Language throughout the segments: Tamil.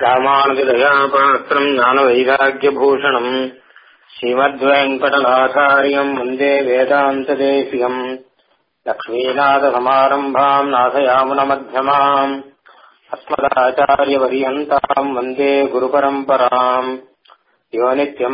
ராமானுஜதயாபாத்திரம் ஞானவைராக்கியபூஷணம் ஸ்ரீமத்வேங்கடநாதாரியம் வந்தே வேதாந்ததேசிகம் லக்ஷ்மீநாதசமாரம்பாம் நாசயாமுனமध्यமாம் अस्मदाचार्यपर्यन्ताम् वन्दे गुरुपरम्पराम् यो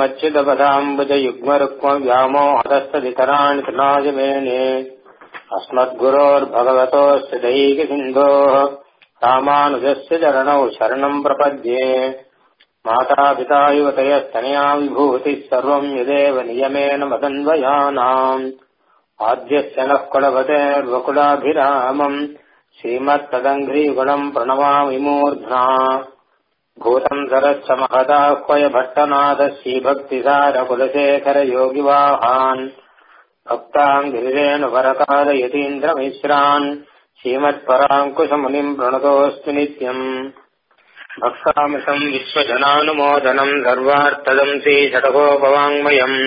नित्यमच्युतपदाम्बुजयुग्मरुक्मव्यामोहदस्तदितराणि तृणाजमेने अस्मद्गुरोर्भगवतोऽस्य दैकसिन्धोः रामानुजस्य चरणौ शरणम् प्रपद्ये मातापिता युवतयस्तनया विभूतिः सर्वम् यदेव नियमेन मदन्वयानाम् आद्यस्य नः कुलपतेर्वकुलाभिरामम् श्रीमत्तदङ्घ्रीगुणम् प्रणमामि मूर्ध्ना भूतम् सरश्च महदाह्वय भट्टनाथः श्रीभक्तिसारकुलशेखरयोगिवाहान् भक्ताम् गिरिरेणुपरकालयतीन्द्रमिश्रान् श्रीमत्पराङ्कुशमुनिम् प्रणतोऽस्तु नित्यम् भक्तामृतम् विश्वजनानुमोदनम् सर्वार्थदम् श्रीषटकोपवाङ्मयम्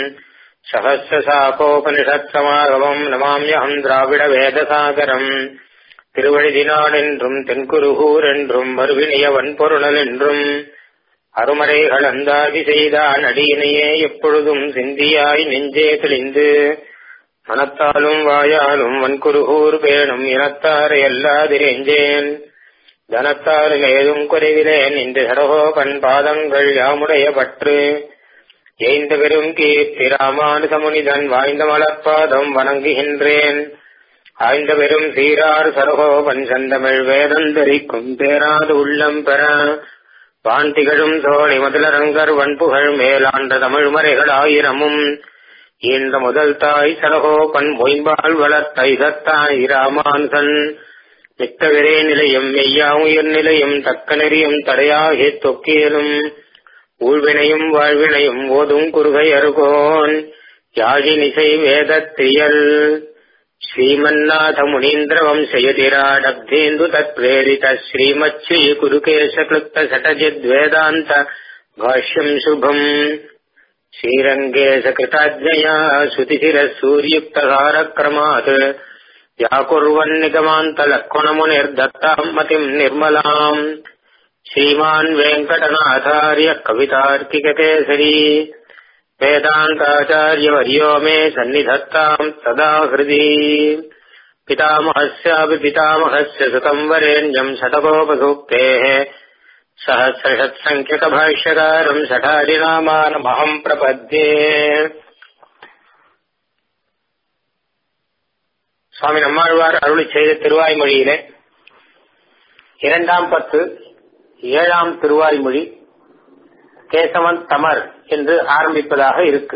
सहस्रशाकोपनिषत्समागमम् नमाम्यहम् द्राविडवेदसागरम् திருவழிதினாடென்றும் தென்குருகூர் என்றும் மறுவினியவன் பொருணல் என்றும் அருமறைகள் அந்தாதி செய்தான் அடியினையே எப்பொழுதும் சிந்தியாய் நெஞ்சே தெளிந்து மனத்தாலும் வாயாலும் வன்குருகூர் பேணும் இனத்தாரை அல்லாதிரேஞ்சேன் தனத்தாரில் ஏதும் குறைவிலேன் இன்று சடகோபன் பாதங்கள் யாமுடைய பற்று எய்ந்த பெரும் கீர்த்தி ராமானுசமுனிதன் வாய்ந்த மலர்பாதம் வணங்குகின்றேன் ஆய்ந்த பெரும் சீரார் சரகோபன் செந்தமிழ் வேதந்தரிக்கும் பேராது உள்ளம் பெற வான் திகழும் சோழி முதலரங்கர் வன்புகழ் மேலாண்ட தமிழ் மறைகள் ஆயிரமும் இந்த முதல் தாய் சரகோபன் மொயம்பால் வளர்த்த இதத்தாய் ராமானுசன் மிக்க விரே நிலையம் மெய்யா உயிர் நிலையம் தக்க நெறியும் தடையாகி தொக்கியலும் ஊழ்வினையும் வாழ்வினையும் ஓதும் குறுகை அருகோன் யாழினிசை வேதத்தியல் श्रीमन्नाथमुनीन्द्रवंशयतिराडब्धेन्दु तत्प्रेरित श्रीमच्छ्री कुरुकेशक्लुप्तषटजिद्वेदान्त भाष्यम् शुभम् श्रीरङ्गे सकृताज्ञया श्रुतिशिरः सूर्युक्तकारक्रमात् व्याकुर्वन्निगमान्तलक्ष्मणमुनिर्दत्ताम् मतिम् निर्मलाम् श्रीमान् वेङ्कटनाथार्य कवितार्किककेसरी वेदान्ताचार्यवर्यो मे सन्निधत्ताम् सदा हृदि पितामहस्यापि पितामहस्य सुतम् वरेण्यम् शतकोपसूक्तेः सहस्रषत्सङ्ख्यकभाष्यकारम् शठारिनामानमहम् प्रपद्ये சுவாமி நம்மாழ்வார் அருளி செய்த திருவாய்மொழியிலே இரண்டாம் பத்து ஏழாம் திருவாய்மொழி கேசவன் தமர் என்று ஆரம்பிப்பதாக இருக்கு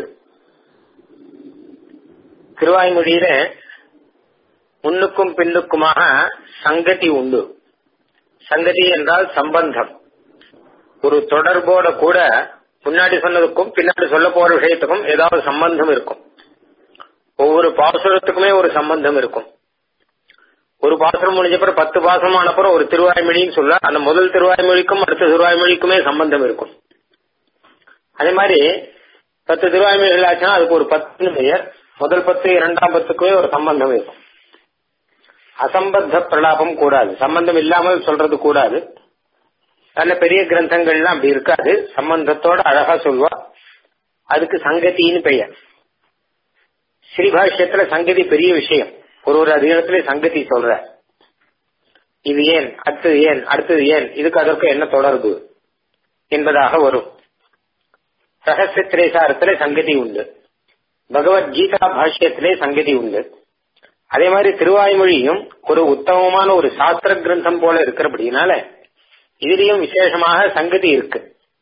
திருவாய்மொழியில முன்னுக்கும் பின்னுக்குமாக சங்கதி உண்டு சங்கதி என்றால் சம்பந்தம் ஒரு தொடர்போட கூட முன்னாடி சொன்னதுக்கும் பின்னாடி சொல்ல போற விஷயத்துக்கும் ஏதாவது சம்பந்தம் இருக்கும் ஒவ்வொரு பாசுரத்துக்குமே ஒரு சம்பந்தம் இருக்கும் ஒரு பாசுரம் முடிஞ்சப்பறம் பத்து பாசனம் ஆனப்புறம் ஒரு திருவாய்மொழின்னு சொல்ல அந்த முதல் திருவாய்மொழிக்கும் அடுத்த திருவாய்மொழிக்குமே சம்பந்தம் இருக்கும் அதே மாதிரி பத்து திருவாய்மொழிகள் ஆச்சுன்னா அதுக்கு ஒரு பத்து பெயர் முதல் பத்து இரண்டாம் பத்துக்குமே ஒரு சம்பந்தம் இருக்கும் அசம்பத்த பிரலாபம் கூடாது சம்பந்தம் இல்லாமல் சொல்றது கூடாது நல்ல பெரிய கிரந்தங்கள்லாம் அப்படி இருக்காது சம்பந்தத்தோட அழகா சொல்வா அதுக்கு சங்கத்தின்னு பெயர் ஸ்ரீபாஷ்யத்துல சங்கதி பெரிய விஷயம் ஒரு ஒரு அதிகாரத்திலே சங்கதி சொல்ற இது ஏன் அடுத்தது ஏன் அடுத்தது ஏன் இதுக்கு அதற்கு என்ன தொடர்பு என்பதாக வரும் ரகசிய திரேசாரத்திலே சங்கதி உண்டு பகவத்கீதா பாஷ்யத்திலே சங்கதி உண்டு அதே மாதிரி திருவாய்மொழியும் ஒரு உத்தமமான ஒரு சாஸ்திர கிரந்தம் போல இருக்கிறபடினால இதுலயும் விசேஷமாக சங்கதி இருக்கு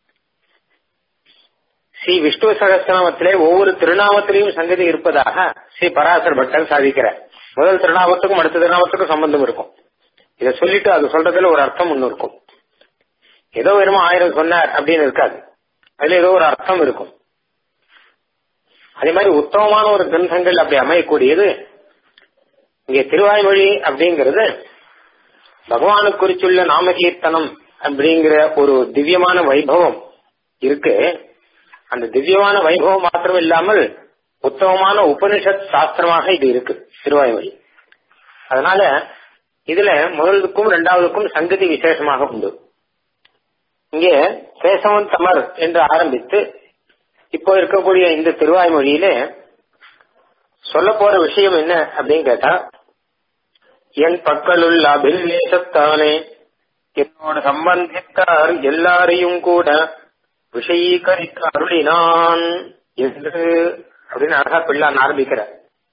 ஸ்ரீ விஷ்ணு சகஸ்திரநாமத்திலே ஒவ்வொரு திருநாமத்திலையும் சங்கதி இருப்பதாக ஸ்ரீ பராசர் பட்டர் சாதிக்கிறார் முதல் திருநாமத்துக்கும் அடுத்த திருநாமத்துக்கும் சம்பந்தம் இருக்கும் இதை சொல்லிட்டு அது சொல்றதுல ஒரு அர்த்தம் ஒண்ணு இருக்கும் ஏதோ வெறும் ஆயிரம் சொன்னார் அப்படின்னு இருக்காது அதுல ஏதோ ஒரு அர்த்தம் இருக்கும் அதே மாதிரி உத்தமமான ஒரு கிரந்தங்கள் அப்படி அமையக்கூடியது இங்க திருவாய்மொழி அப்படிங்கிறது பகவானு குறிச்சுள்ள நாமகீர்த்தனம் அப்படிங்கிற ஒரு திவ்யமான வைபவம் இருக்கு அந்த திவ்யமான வைபவம் மாத்திரம் இல்லாமல் உத்தமமான உபனிஷத் சாஸ்திரமாக இது இருக்கு திருவாய்மொழி அதனால இதுல முதலுக்கும் இரண்டாவதுக்கும் சங்கதி விசேஷமாக உண்டு இங்கே கேசவன் தமர் என்று ஆரம்பித்து இப்போ இருக்கக்கூடிய இந்த திருவாய்மொழியிலே சொல்ல போற விஷயம் என்ன அப்படின்னு கேட்டா என் பக்கலுள்ள அபிநேசத்தானே என்னோட சம்பந்தித்தார் எல்லாரையும் கூட விஷயீகரிக்க அருளினான் என்று அப்படின்னு அழகா பிள்ளான் ஆரம்பிக்கிறார்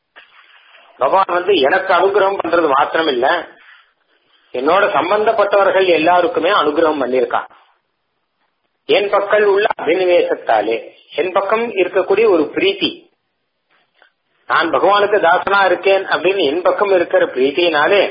பகவான் வந்து எனக்கு அனுகிரகம் பண்றது மாத்திரம் இல்ல என்னோட சம்பந்தப்பட்டவர்கள் எல்லாருக்குமே அனுகிரகம் பண்ணியிருக்கான் என் பக்கம் உள்ள அபினிவேசத்தாலே என் பக்கம் இருக்கக்கூடிய ஒரு பிரீத்தி நான் பகவானுக்கு தாசனா இருக்கேன் அப்படின்னு என் பக்கம் இருக்கிற பிரீத்தியினாலே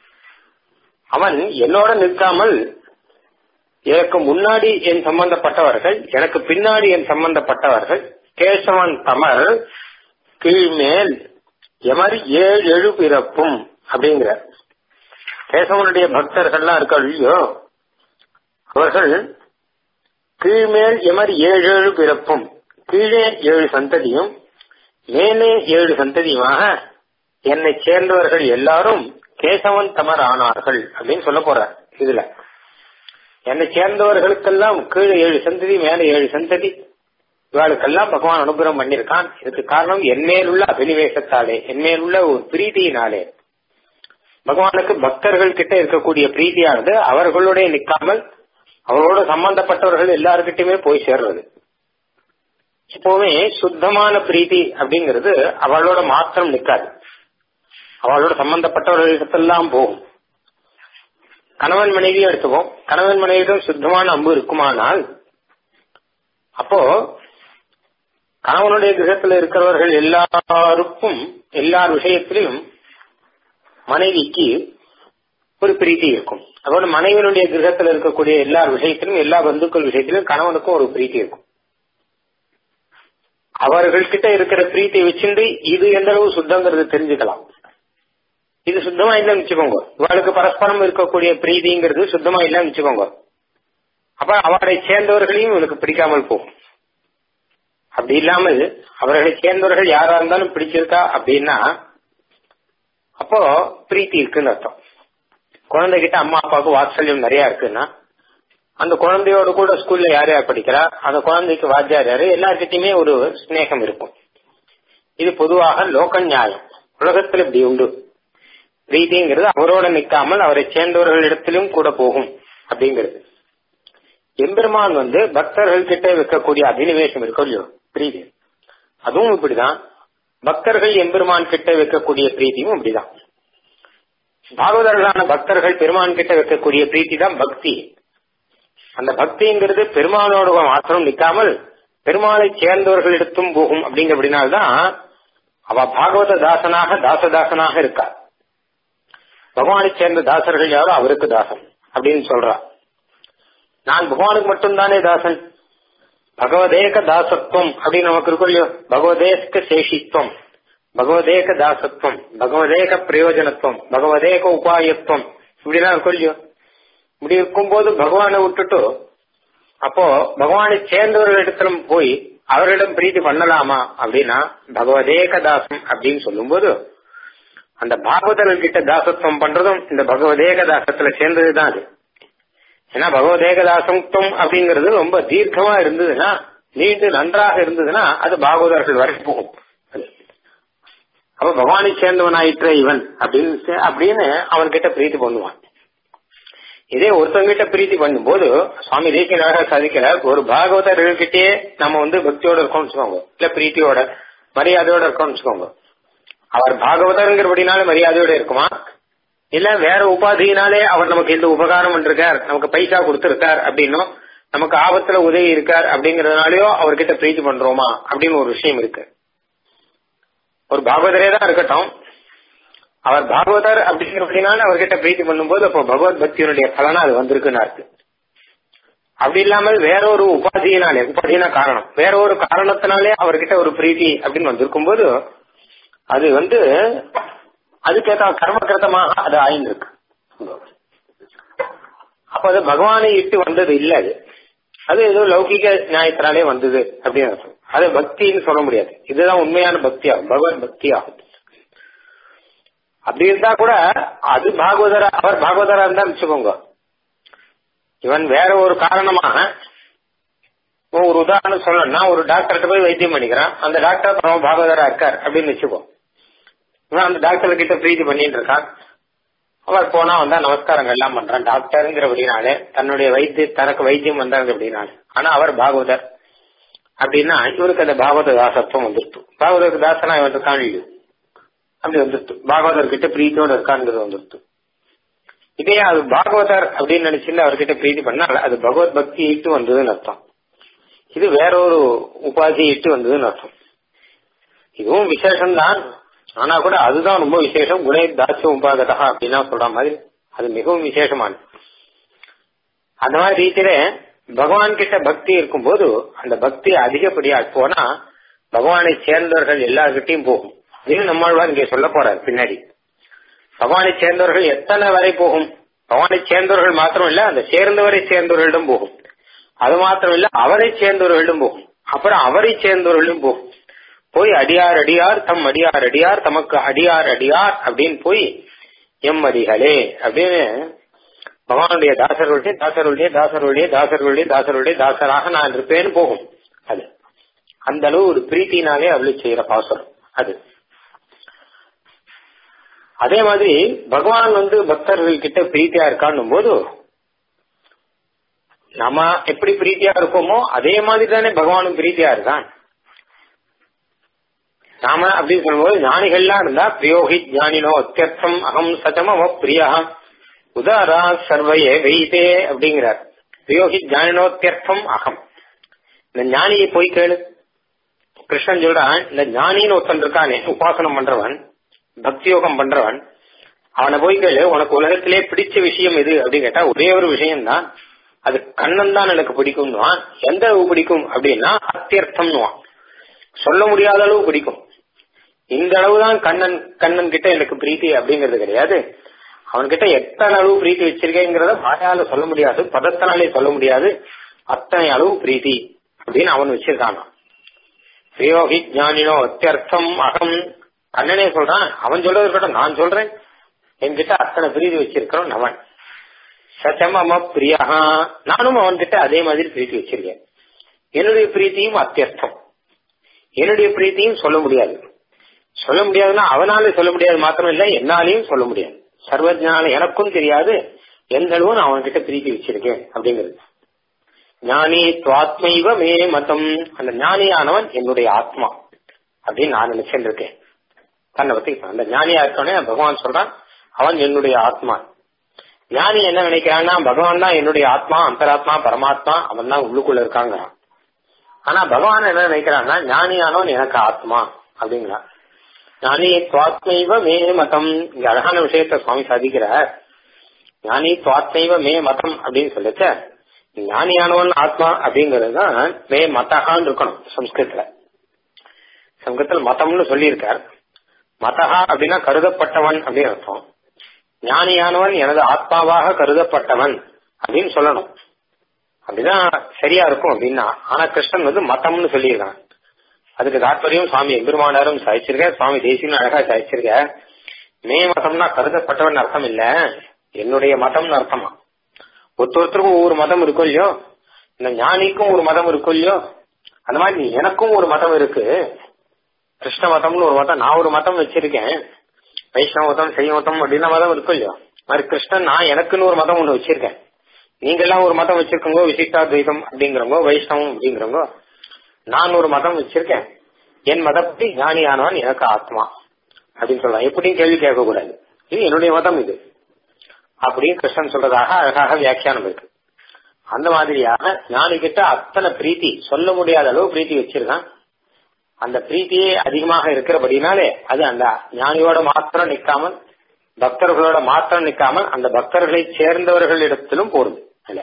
அவன் என்னோட நிற்காமல் எனக்கு முன்னாடி என் சம்பந்தப்பட்டவர்கள் எனக்கு பின்னாடி என் சம்பந்தப்பட்டவர்கள் கேசவன் தமர் கீழ்மேல் எமர் ஏழு எழு பிறப்பும் அப்படிங்கிற கேசவனுடைய பக்தர்கள்லாம் இருக்க இல்லையோ அவர்கள் கீழ்மேல் எமர் ஏழு ஏழு பிறப்பும் கீழே ஏழு சந்ததியும் மேலே ஏழு சந்ததியுமாக என்னை சேர்ந்தவர்கள் எல்லாரும் கேசவன் தமர் ஆனார்கள் அப்படின்னு சொல்ல போற இதுல என்னை சேர்ந்தவர்களுக்கெல்லாம் கீழே ஏழு சந்ததி மேல ஏழு சந்ததி இவாளுக்கெல்லாம் பகவான் அனுகிரகம் பண்ணிருக்கான் இதுக்கு காரணம் என்மேல் உள்ள அபினிவேசத்தாலே என்மேல் உள்ள ஒரு பிரீதியினாலே பகவானுக்கு பக்தர்கள் கிட்ட இருக்கக்கூடிய பிரீதியானது அவர்களுடைய நிக்காமல் அவர்களோட சம்பந்தப்பட்டவர்கள் எல்லாருக்கிட்டுமே போய் சேர்றது எப்பவுமே சுத்தமான பிரீத்தி அப்படிங்கிறது அவளோட மாத்திரம் நிக்காது அவளோட சம்பந்தப்பட்டவர்களிடத்தெல்லாம் போகும் கணவன் மனைவியும் எடுத்துப்போம் கணவன் மனைவியிடம் சுத்தமான அம்பு இருக்குமானால் அப்போ கணவனுடைய கிரகத்தில் இருக்கிறவர்கள் எல்லாருக்கும் எல்லா விஷயத்திலும் மனைவிக்கு ஒரு பிரீத்தி இருக்கும் அதோட மனைவியினுடைய கிரகத்தில் இருக்கக்கூடிய எல்லா விஷயத்திலும் எல்லா பந்துக்கள் விஷயத்திலும் கணவனுக்கும் ஒரு பிரீத்தி இருக்கும் அவர்கள் கிட்ட இருக்கிற பிரீத்தியை வச்சுட்டு இது எந்த அளவு சுத்தங்கிறது தெரிஞ்சுக்கலாம் இது சுத்தமா இல்லைன்னு வச்சுக்கோங்க இவளுக்கு பரஸ்பரம் இருக்கக்கூடிய பிரீதிங்கிறது சுத்தமா இல்லைன்னு வச்சுக்கோங்க அப்ப அவரை சேர்ந்தவர்களையும் இவனுக்கு பிடிக்காமல் போகும் அப்படி இல்லாமல் அவர்களை சேர்ந்தவர்கள் யாரா இருந்தாலும் பிடிச்சிருக்கா அப்படின்னா அப்போ பிரீத்தி இருக்குன்னு அர்த்தம் குழந்தைகிட்ட அம்மா அப்பாவுக்கு வாத்சல்யம் நிறைய இருக்குன்னா அந்த குழந்தையோட கூட ஸ்கூல்ல யார் யார் படிக்கிறா அந்த குழந்தைக்கு வாத்தியார் யாரு எல்லார்கிட்டயுமே ஒரு ஸ்நேகம் இருக்கும் இது பொதுவாக லோக நியாயம் உலகத்தில் இப்படி உண்டு பிரீதிங்கிறது அவரோட நிக்காமல் அவரை சேர்ந்தவர்களிடத்திலும் கூட போகும் அப்படிங்கிறது எம்பெருமான் வந்து பக்தர்கள் கிட்ட வைக்கக்கூடிய அபினிவேசம் இருக்கும் இல்லையோ பிரீதி அதுவும் இப்படிதான் பக்தர்கள் எம்பெருமான் கிட்ட வைக்கக்கூடிய பிரீத்தியும் இப்படிதான் பாகவதர்களான பக்தர்கள் பெருமான் கிட்ட வைக்கக்கூடிய பிரீத்தி தான் பக்தி அந்த பக்திங்கிறது பெருமானோட மாத்திரம் நிக்காமல் பெருமாளை சேர்ந்தவர்களிடத்தும் போகும் அப்படிங்கிறபடினால்தான் அவ பாகவத தாசனாக தாசதாசனாக இருக்கா பகவானை சேர்ந்த தாசர்கள் யாரோ அவருக்கு தாசன் அப்படின்னு சொல்றா நான் பகவானுக்கு மட்டும்தானே தாசன் பகவதேக தாசத்துவம் அப்படின்னு நமக்கு இருக்கும் இல்லையோ பகவதேக சேஷித்துவம் பகவதேக தாசத்துவம் பகவதேக பிரயோஜனத்துவம் பகவதேக உபாயத்துவம் இப்படிலாம் இருக்கும் இல்லையோ இப்படி இருக்கும்போது பகவானை விட்டுட்டு அப்போ பகவானை சேர்ந்தவர்களிடத்திலும் போய் அவரிடம் பிரீத்தி பண்ணலாமா அப்படின்னா பகவதேக தாசம் அப்படின்னு சொல்லும்போது அந்த பாகவதர்கள் கிட்ட தாசத்துவம் பண்றதும் இந்த பகவதேக தாசத்துல சேர்ந்ததுதான் அது ஏன்னா பகவதேக தாசத்துவம் அப்படிங்கிறது ரொம்ப தீர்க்கமா இருந்ததுன்னா நீண்டு நன்றாக இருந்ததுன்னா அது பாகவதர்கள் வரை போகும் அப்ப பகவானை சேர்ந்தவனாயிற்ற இவன் அப்படின்னு அப்படின்னு அவன் கிட்ட பிரீத்தி பண்ணுவான் இதே ஒருத்தவங்கிட்ட பிரீத்தி பண்ணும்போது சுவாமி தேசியனாக சாதிக்கிறார் ஒரு பாகவதர்கள்கிட்டே நம்ம வந்து பக்தியோட இருக்கோம்னு வச்சுக்கோங்க இல்ல பிரீத்தியோட மரியாதையோட இருக்கோம்னு வச்சுக்கோங்க அவர் பாகவதருங்கிறபடினால மரியாதையோட இருக்குமா இல்ல வேற உபாதியினாலே அவர் நமக்கு எந்த உபகாரம் பண்ணிருக்கார் நமக்கு பைசா கொடுத்திருக்கார் அப்படின்னும் நமக்கு ஆபத்துல உதவி இருக்கார் அப்படிங்கறதுனாலயோ அவர்கிட்ட பிரீத்தி பண்றோமா அப்படின்னு ஒரு விஷயம் இருக்கு ஒரு பாகவதரே தான் இருக்கட்டும் அவர் பாகவதர் அப்படிங்கிறபடினால அவர்கிட்ட பிரீத்தி பண்ணும்போது அப்போ பகவத் பக்தியினுடைய பலனா அது வந்திருக்குன்னு இருக்கு அப்படி இல்லாமல் வேற ஒரு உபாதியினாலே உபாதினா காரணம் வேற ஒரு காரணத்தினாலே அவர்கிட்ட ஒரு பிரீத்தி அப்படின்னு வந்திருக்கும் போது அது வந்து அதுக்கேற்ற கர்மகிருத்தமாக அது ஆய்ந்திருக்கு அப்ப அது பகவானை இட்டு வந்தது இல்ல அது அது ஏதோ லௌகிக நியாயத்தினாலே வந்தது அப்படின்னு அர்த்தம் அது பக்தின்னு சொல்ல முடியாது இதுதான் உண்மையான பக்தி ஆகும் பகவத் பக்தி ஆகும் அப்படி இருந்தா கூட அது பாகவதரா அவர் பாகவதரா இருந்தா வச்சுக்கோங்க இவன் வேற ஒரு காரணமாக ஒரு உதாரணம் சொல்லணும்னா ஒரு டாக்டர்கிட்ட போய் வைத்தியம் பண்ணிக்கிறான் அந்த டாக்டர் பரம பாகவதரா இருக்கார் அப்படின்னு வச்சுக்கோ இவன் அந்த டாக்டர் கிட்ட பிரீதி பண்ணிட்டு இருக்கான் அவர் போனா வந்தா நமஸ்காரங்கள் எல்லாம் பண்றான் டாக்டருங்கிறபடினாலே தன்னுடைய வைத்திய தனக்கு வைத்தியம் வந்தாங்க அப்படின்னாலே ஆனா அவர் பாகவதர் அப்படின்னா இவருக்கு அந்த பாகவத தாசத்துவம் வந்துருத்து பாகவதற்கு தாசனா இவன் இருக்கான் இல்லையோ அப்படி வந்துருத்து பாகவதர் கிட்ட பிரீத்தியோட இருக்கான்ங்கிறது வந்துருத்து இதே அது பாகவதர் அப்படின்னு நினைச்சுட்டு அவர்கிட்ட பிரீதி பண்ணால் அது பகவத் பக்தி இட்டு வந்ததுன்னு அர்த்தம் இது வேற ஒரு உபாதி இட்டு வந்ததுன்னு அர்த்தம் இதுவும் விசேஷம்தான் ஆனா கூட அதுதான் ரொம்ப விசேஷம் குணே தாட்சிய உபாகதா அப்படின்னா சொல்ற மாதிரி அது மிகவும் விசேஷமானது அந்த மாதிரி ரீதியில பகவான் கிட்ட பக்தி இருக்கும்போது அந்த பக்தி அதிகப்படியா போனா பகவானை சேர்ந்தவர்கள் எல்லார்கிட்டையும் போகும் இது நம்மாழ்வார் இங்கே சொல்ல போறார் பின்னாடி பகவானை சேர்ந்தவர்கள் எத்தனை வரை போகும் பகவானை சேர்ந்தவர்கள் மாத்திரம் இல்ல அந்த சேர்ந்தவரை சேர்ந்தவர்களிடம் போகும் அது மாத்திரம் இல்ல அவரை சேர்ந்தவர்களிடம் போகும் அப்புறம் அவரை சேர்ந்தவர்களிடம் போகும் போய் அடியார் அடியார் தம் அடியார் அடியார் தமக்கு அடியார் அடியார் அப்படின்னு போய் எம் அடிகளே அப்படின்னு பகவானுடைய தாசர்களுடைய தாசர்களுடைய தாசர்களுடைய தாசர்களுடைய தாசர்களுடைய தாசராக நான் இருப்பேன்னு போகும் அது அந்த அளவு ஒரு பிரீத்தினாலே அவளை செய்யற பாசனம் அது அதே மாதிரி பகவான் வந்து பக்தர்கள் கிட்ட பிரீத்தியா இருக்கான்னும் போது நம்ம எப்படி பிரீத்தியா இருக்கோமோ அதே மாதிரி தானே பகவானும் பிரீத்தியா இருக்கான் நாம அப்படின்னு சொல்லும்போது ஞானிகள்லாம் இருந்தா பிரியோகி ஞானினோ அத்தியர்த்தம் அகம் சதம பிரியா உதாரா சர்வையே வெய்தே அப்படிங்கிறார் பிரியோகி ஞானினோத்தியர்த்தம் அகம் இந்த ஞானியை போய் கேளு கிருஷ்ணன் சொல்றான் இந்த ஞானின்னு ஒருத்தன் இருக்கானே உபாசனம் பண்றவன் பக்தி யோகம் பண்றவன் அவனை போய் கேளு உனக்கு உலகத்திலே பிடிச்ச விஷயம் எது அப்படின்னு கேட்டா ஒரே ஒரு விஷயம் தான் அது கண்ணன் தான் எனக்கு பிடிக்கும்னுவான் எந்த அளவு பிடிக்கும் அப்படின்னா அத்தியர்த்தம்னுவான் சொல்ல முடியாத அளவு பிடிக்கும் இந்த அளவுதான் கண்ணன் கண்ணன் கிட்ட எனக்கு பிரீத்தி அப்படிங்கிறது கிடையாது அவன்கிட்ட எத்தனை அளவு பிரீத்தி வச்சிருக்கேங்கிறத வாயால சொல்ல முடியாது பதத்தினாலே சொல்ல முடியாது அத்தனை அளவு பிரீத்தி அப்படின்னு அவன் வச்சிருக்கான் பிரியோகி ஞானினோ அத்தியர்த்தம் அகம் கண்ணனே சொல்றான் அவன் சொல்றது இருக்கட்டும் நான் சொல்றேன் என்கிட்ட அத்தனை பிரீதி வச்சிருக்கிறோம் அவன் சச்சமம பிரியா நானும் அவன்கிட்ட அதே மாதிரி பிரீத்தி வச்சிருக்கேன் என்னுடைய பிரீத்தியும் அத்தியர்த்தம் என்னுடைய பிரீத்தியும் சொல்ல முடியாது சொல்ல முடியாதுன்னா அவனால சொல்ல முடியாது மாத்திரம் இல்ல என்னாலையும் சொல்ல முடியாது சர்வஜனால எனக்கும் தெரியாது எந்த அளவு நான் அவன்கிட்ட பிரீத்தி வச்சிருக்கேன் அப்படிங்கிறது ஞானி துவாத்மைவ மே மதம் அந்த ஞானியானவன் என்னுடைய ஆத்மா அப்படின்னு நான் நினைச்சுட்டு இருக்கேன் தன்னை பத்தி அந்த ஞானியா இருக்கவனே பகவான் சொல்றான் அவன் என்னுடைய ஆத்மா ஞானி என்ன நினைக்கிறான்னா பகவான் தான் என்னுடைய ஆத்மா அந்தராத்மா பரமாத்மா அவன் தான் உள்ளுக்குள்ள இருக்காங்க ஆனா பகவான் என்ன நினைக்கிறான்னா ஞானியானவன் எனக்கு ஆத்மா அப்படிங்கிறான் ஞானி துவாத்மைவ மே மதம் இங்க அழகான விஷயத்த சுவாமி சாதிக்கிறார் ஞானி துவாத்மைவ மே மதம் அப்படின்னு சொல்லிச்ச ஞானியானவன் ஆத்மா அப்படிங்கிறது தான் மே மத்தகான்னு இருக்கணும் சம்ஸ்கிருத்துல சம்ஸ்கிருத்துல மதம்னு சொல்லியிருக்கார் மதகா அப்படின்னா கருதப்பட்டவன் அப்படின்னு அர்த்தம் ஞானியானவன் எனது ஆத்மாவாக கருதப்பட்டவன் அப்படின்னு சொல்லணும் அப்படிதான் சரியா இருக்கும் அப்படின்னா ஆனா கிருஷ்ணன் வந்து மதம்னு சொல்லியிருக்கான் அதுக்கு தாற்பயம் சுவாமி எம்பெருமானாரும் சாதிச்சிருக்க சுவாமி தேசியன்னு அழகா சாதிச்சிருக்க மே மதம்னா கருதப்பட்டவன் அர்த்தம் இல்ல என்னுடைய மதம்னு அர்த்தமா ஒருத்தருக்கும் ஒவ்வொரு மதம் இருக்கும் இல்லையோ இந்த ஞானிக்கும் ஒரு மதம் இருக்கும் இல்லையோ அந்த மாதிரி எனக்கும் ஒரு மதம் இருக்கு கிருஷ்ண மதம்னு ஒரு மதம் நான் ஒரு மதம் வச்சிருக்கேன் வைஷ்ணவ மதம் சைவ மதம் அப்படின்னா மதம் இருக்கும் இல்லையோ மாதிரி கிருஷ்ணன் நான் எனக்குன்னு ஒரு மதம் ஒண்ணு வச்சிருக்கேன் நீங்க எல்லாம் ஒரு மதம் வச்சிருக்கோங்க விசிஷ்டாத்வைதம் அப்படிங்கிறவங்க வைஷ்ணவம் அப்படிங்கிறவங்க நான் ஒரு மதம் வச்சிருக்கேன் என் மதப்படி ஞானியானவன் எனக்கு ஆத்மா அப்படின்னு சொல்லலாம் எப்படியும் கேள்வி கேட்க கூடாது இது என்னுடைய மதம் இது அப்படின்னு கிருஷ்ணன் சொல்றதாக அழகாக வியாக்கியானம் இருக்கு அந்த மாதிரியாக ஞானி கிட்ட அத்தனை பிரீத்தி சொல்ல முடியாத அளவு பிரீத்தி வச்சிருக்கான் அந்த பிரீத்தியே அதிகமாக இருக்கிறபடினாலே அது அந்த ஞானியோட மாத்திரம் நிக்காமல் பக்தர்களோட மாத்திரம் நிக்காமல் அந்த பக்தர்களை சேர்ந்தவர்களிடத்திலும் போறது இல்ல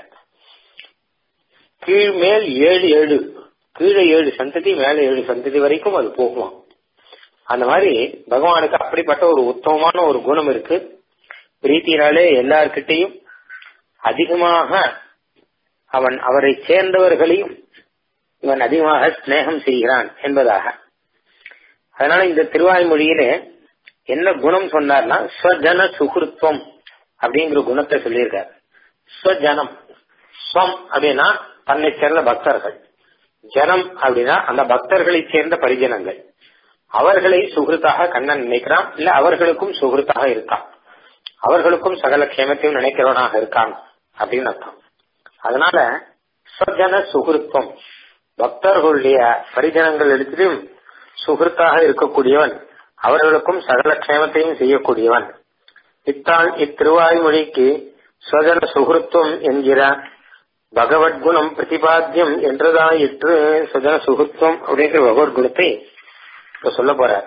கீழ் மேல் ஏழு ஏழு கீழே ஏழு சந்ததி மேல ஏழு சந்ததி வரைக்கும் அது போகுமா அந்த மாதிரி பகவானுக்கு அப்படிப்பட்ட ஒரு உத்தமமான ஒரு குணம் இருக்கு பிரீத்தினாலே எல்லார்கிட்டையும் அதிகமாக அவன் அவரை சேர்ந்தவர்களையும் இவன் அதிகமாக ஸ்நேகம் செய்கிறான் என்பதாக அதனால இந்த திருவாய்மொழியிலே என்ன குணம் சொன்னார்னா ஸ்வஜன சுகிருத்வம் அப்படிங்கிற குணத்தை சொல்லியிருக்கார் ஸ்வஜனம் ஸ்வம் அப்படின்னா தன்னை சேர்ந்த பக்தர்கள் ஜனம் அப்படின்னா அந்த பக்தர்களை சேர்ந்த பரிஜனங்கள் அவர்களை சுகிருத்தாக கண்ணன் நினைக்கிறான் இல்ல அவர்களுக்கும் சுகிருத்தாக இருக்கான் அவர்களுக்கும் சகல க்ஷேமத்தையும் நினைக்கிறவனாக இருக்கான் அப்படின்னு அர்த்தம் அதனால ஸ்வஜன சுகிருத்தம் பக்தர்களுடைய பரிஜனங்கள் எடுத்துட்டும் சுகிருத்தாக இருக்கக்கூடியவன் அவர்களுக்கும் சகல க்ஷேமத்தையும் செய்யக்கூடியவன் இத்தால் இத்திருவாய்மொழிக்கு ஸ்வஜன சுகிருத்துவம் என்கிற பகவத்குணம் பிரதிபாத்தியம் என்றதாயிற்று சுஜன சுகிருத்துவம் அப்படிங்கிற பகவத்குணத்தை இப்ப சொல்ல போறார்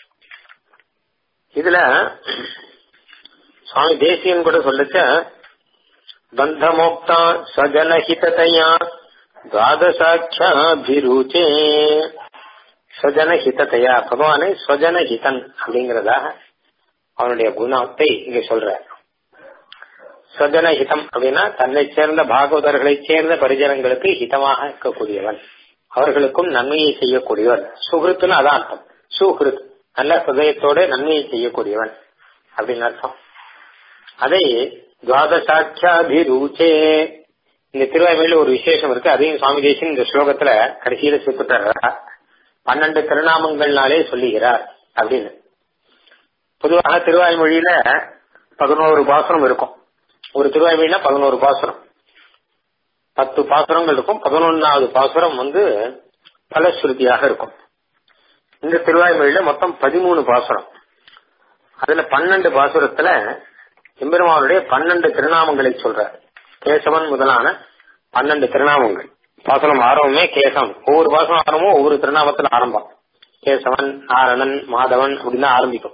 இதுல சுவாமி தேசியன் கூட சொல்லச்ச பந்தமோக்தா ஸ்வஜனஹிததையா துவாதசாட்சாபிருச்சே ஸ்வஜனஹிததையா பகவானை ஸ்வஜனஹிதன் அப்படிங்கறதாக அவனுடைய குணத்தை இங்க சொல்ற ஸ்வஜன ஹிதம் அப்படின்னா தன்னை சேர்ந்த பாகவதர்களை சேர்ந்த பரிஜனங்களுக்கு ஹிதமாக இருக்கக்கூடியவன் அவர்களுக்கும் நன்மையை செய்யக்கூடியவன் சுகிருத்துன்னு அதான் அர்த்தம் சுகிருத் நல்ல ஹதயத்தோட நன்மையை செய்யக்கூடியவன் அப்படின்னு அர்த்தம் அதை துவாதசாட்சாபிரூச்சே இந்த திருவாய்மையில ஒரு விசேஷம் இருக்கு அதையும் சுவாமி தேசியன் இந்த ஸ்லோகத்துல கடைசியில சேர்த்துட்டார் பன்னெண்டு திருநாமங்கள்னாலே சொல்லுகிறார் அப்படின்னு பொதுவாக திருவாய்மொழியில பதினோரு பாசுரம் இருக்கும் ஒரு திருவாய்மொழினா பதினோரு பாசுரம் பத்து பாசுரங்கள் இருக்கும் பதினொன்னாவது பாசுரம் வந்து பலஸ்ருதியாக இருக்கும் இந்த திருவாய்மொழியில மொத்தம் பதிமூணு பாசுரம் அதுல பன்னெண்டு பாசுரத்துல எம்பெருமானுடைய பன்னெண்டு திருநாமங்களை சொல்றார் கேசவன் முதலான பன்னெண்டு திருநாமங்கள் பாசுரம் ஆரம்பமே கேசவன் ஒவ்வொரு பாசுரம் ஆரம்பமும் ஒவ்வொரு திருநாமத்துல ஆரம்பம் கேசவன் நாரணன் மாதவன் அப்படின்னு ஆரம்பிக்கும்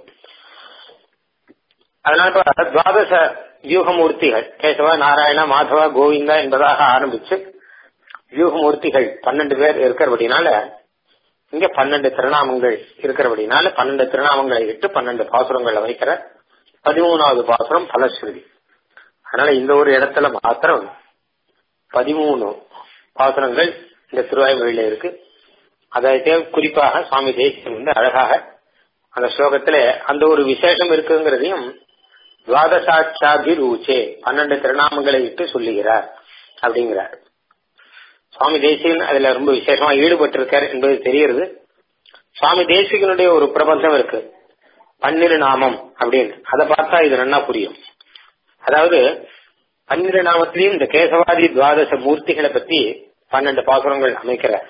அதனால இப்ப துவாதச வியூகமூர்த்திகள் கேசவ நாராயண மாதவ கோவிந்தா என்பதாக ஆரம்பிச்சு வியூகமூர்த்திகள் பன்னெண்டு பேர் இருக்கிறபடினால இங்க பன்னெண்டு திருநாமங்கள் இருக்கிறபடினால பன்னெண்டு திருநாமங்களை விட்டு பன்னெண்டு பாசுரங்களை வைக்கிற பதிமூணாவது பாசுரம் பலஸ்ருதி அதனால இந்த ஒரு இடத்துல மாத்திரம் பதிமூணு பாசுரங்கள் இந்த திருவாய்மொழியில இருக்கு அதை குறிப்பாக சுவாமி தேசியம் வந்து அழகாக அந்த ஸ்லோகத்துல அந்த ஒரு விசேஷம் இருக்குங்கிறதையும் துவாதசாட்சாபிரூச்சே பன்னெண்டு திருநாமங்களை விட்டு சொல்லுகிறார் அப்படிங்கிறார் சுவாமி தேசிகன் அதுல ரொம்ப விசேஷமா ஈடுபட்டிருக்கார் என்பது தெரிகிறது சுவாமி தேசிகனுடைய ஒரு பிரபந்தம் இருக்கு பன்னிரு நாமம் அப்படின்னு அதை பார்த்தா இது நல்லா புரியும் அதாவது பன்னிரு நாமத்திலையும் இந்த கேசவாதி துவாதச மூர்த்திகளை பத்தி பன்னெண்டு பாசுரங்கள் அமைக்கிறார்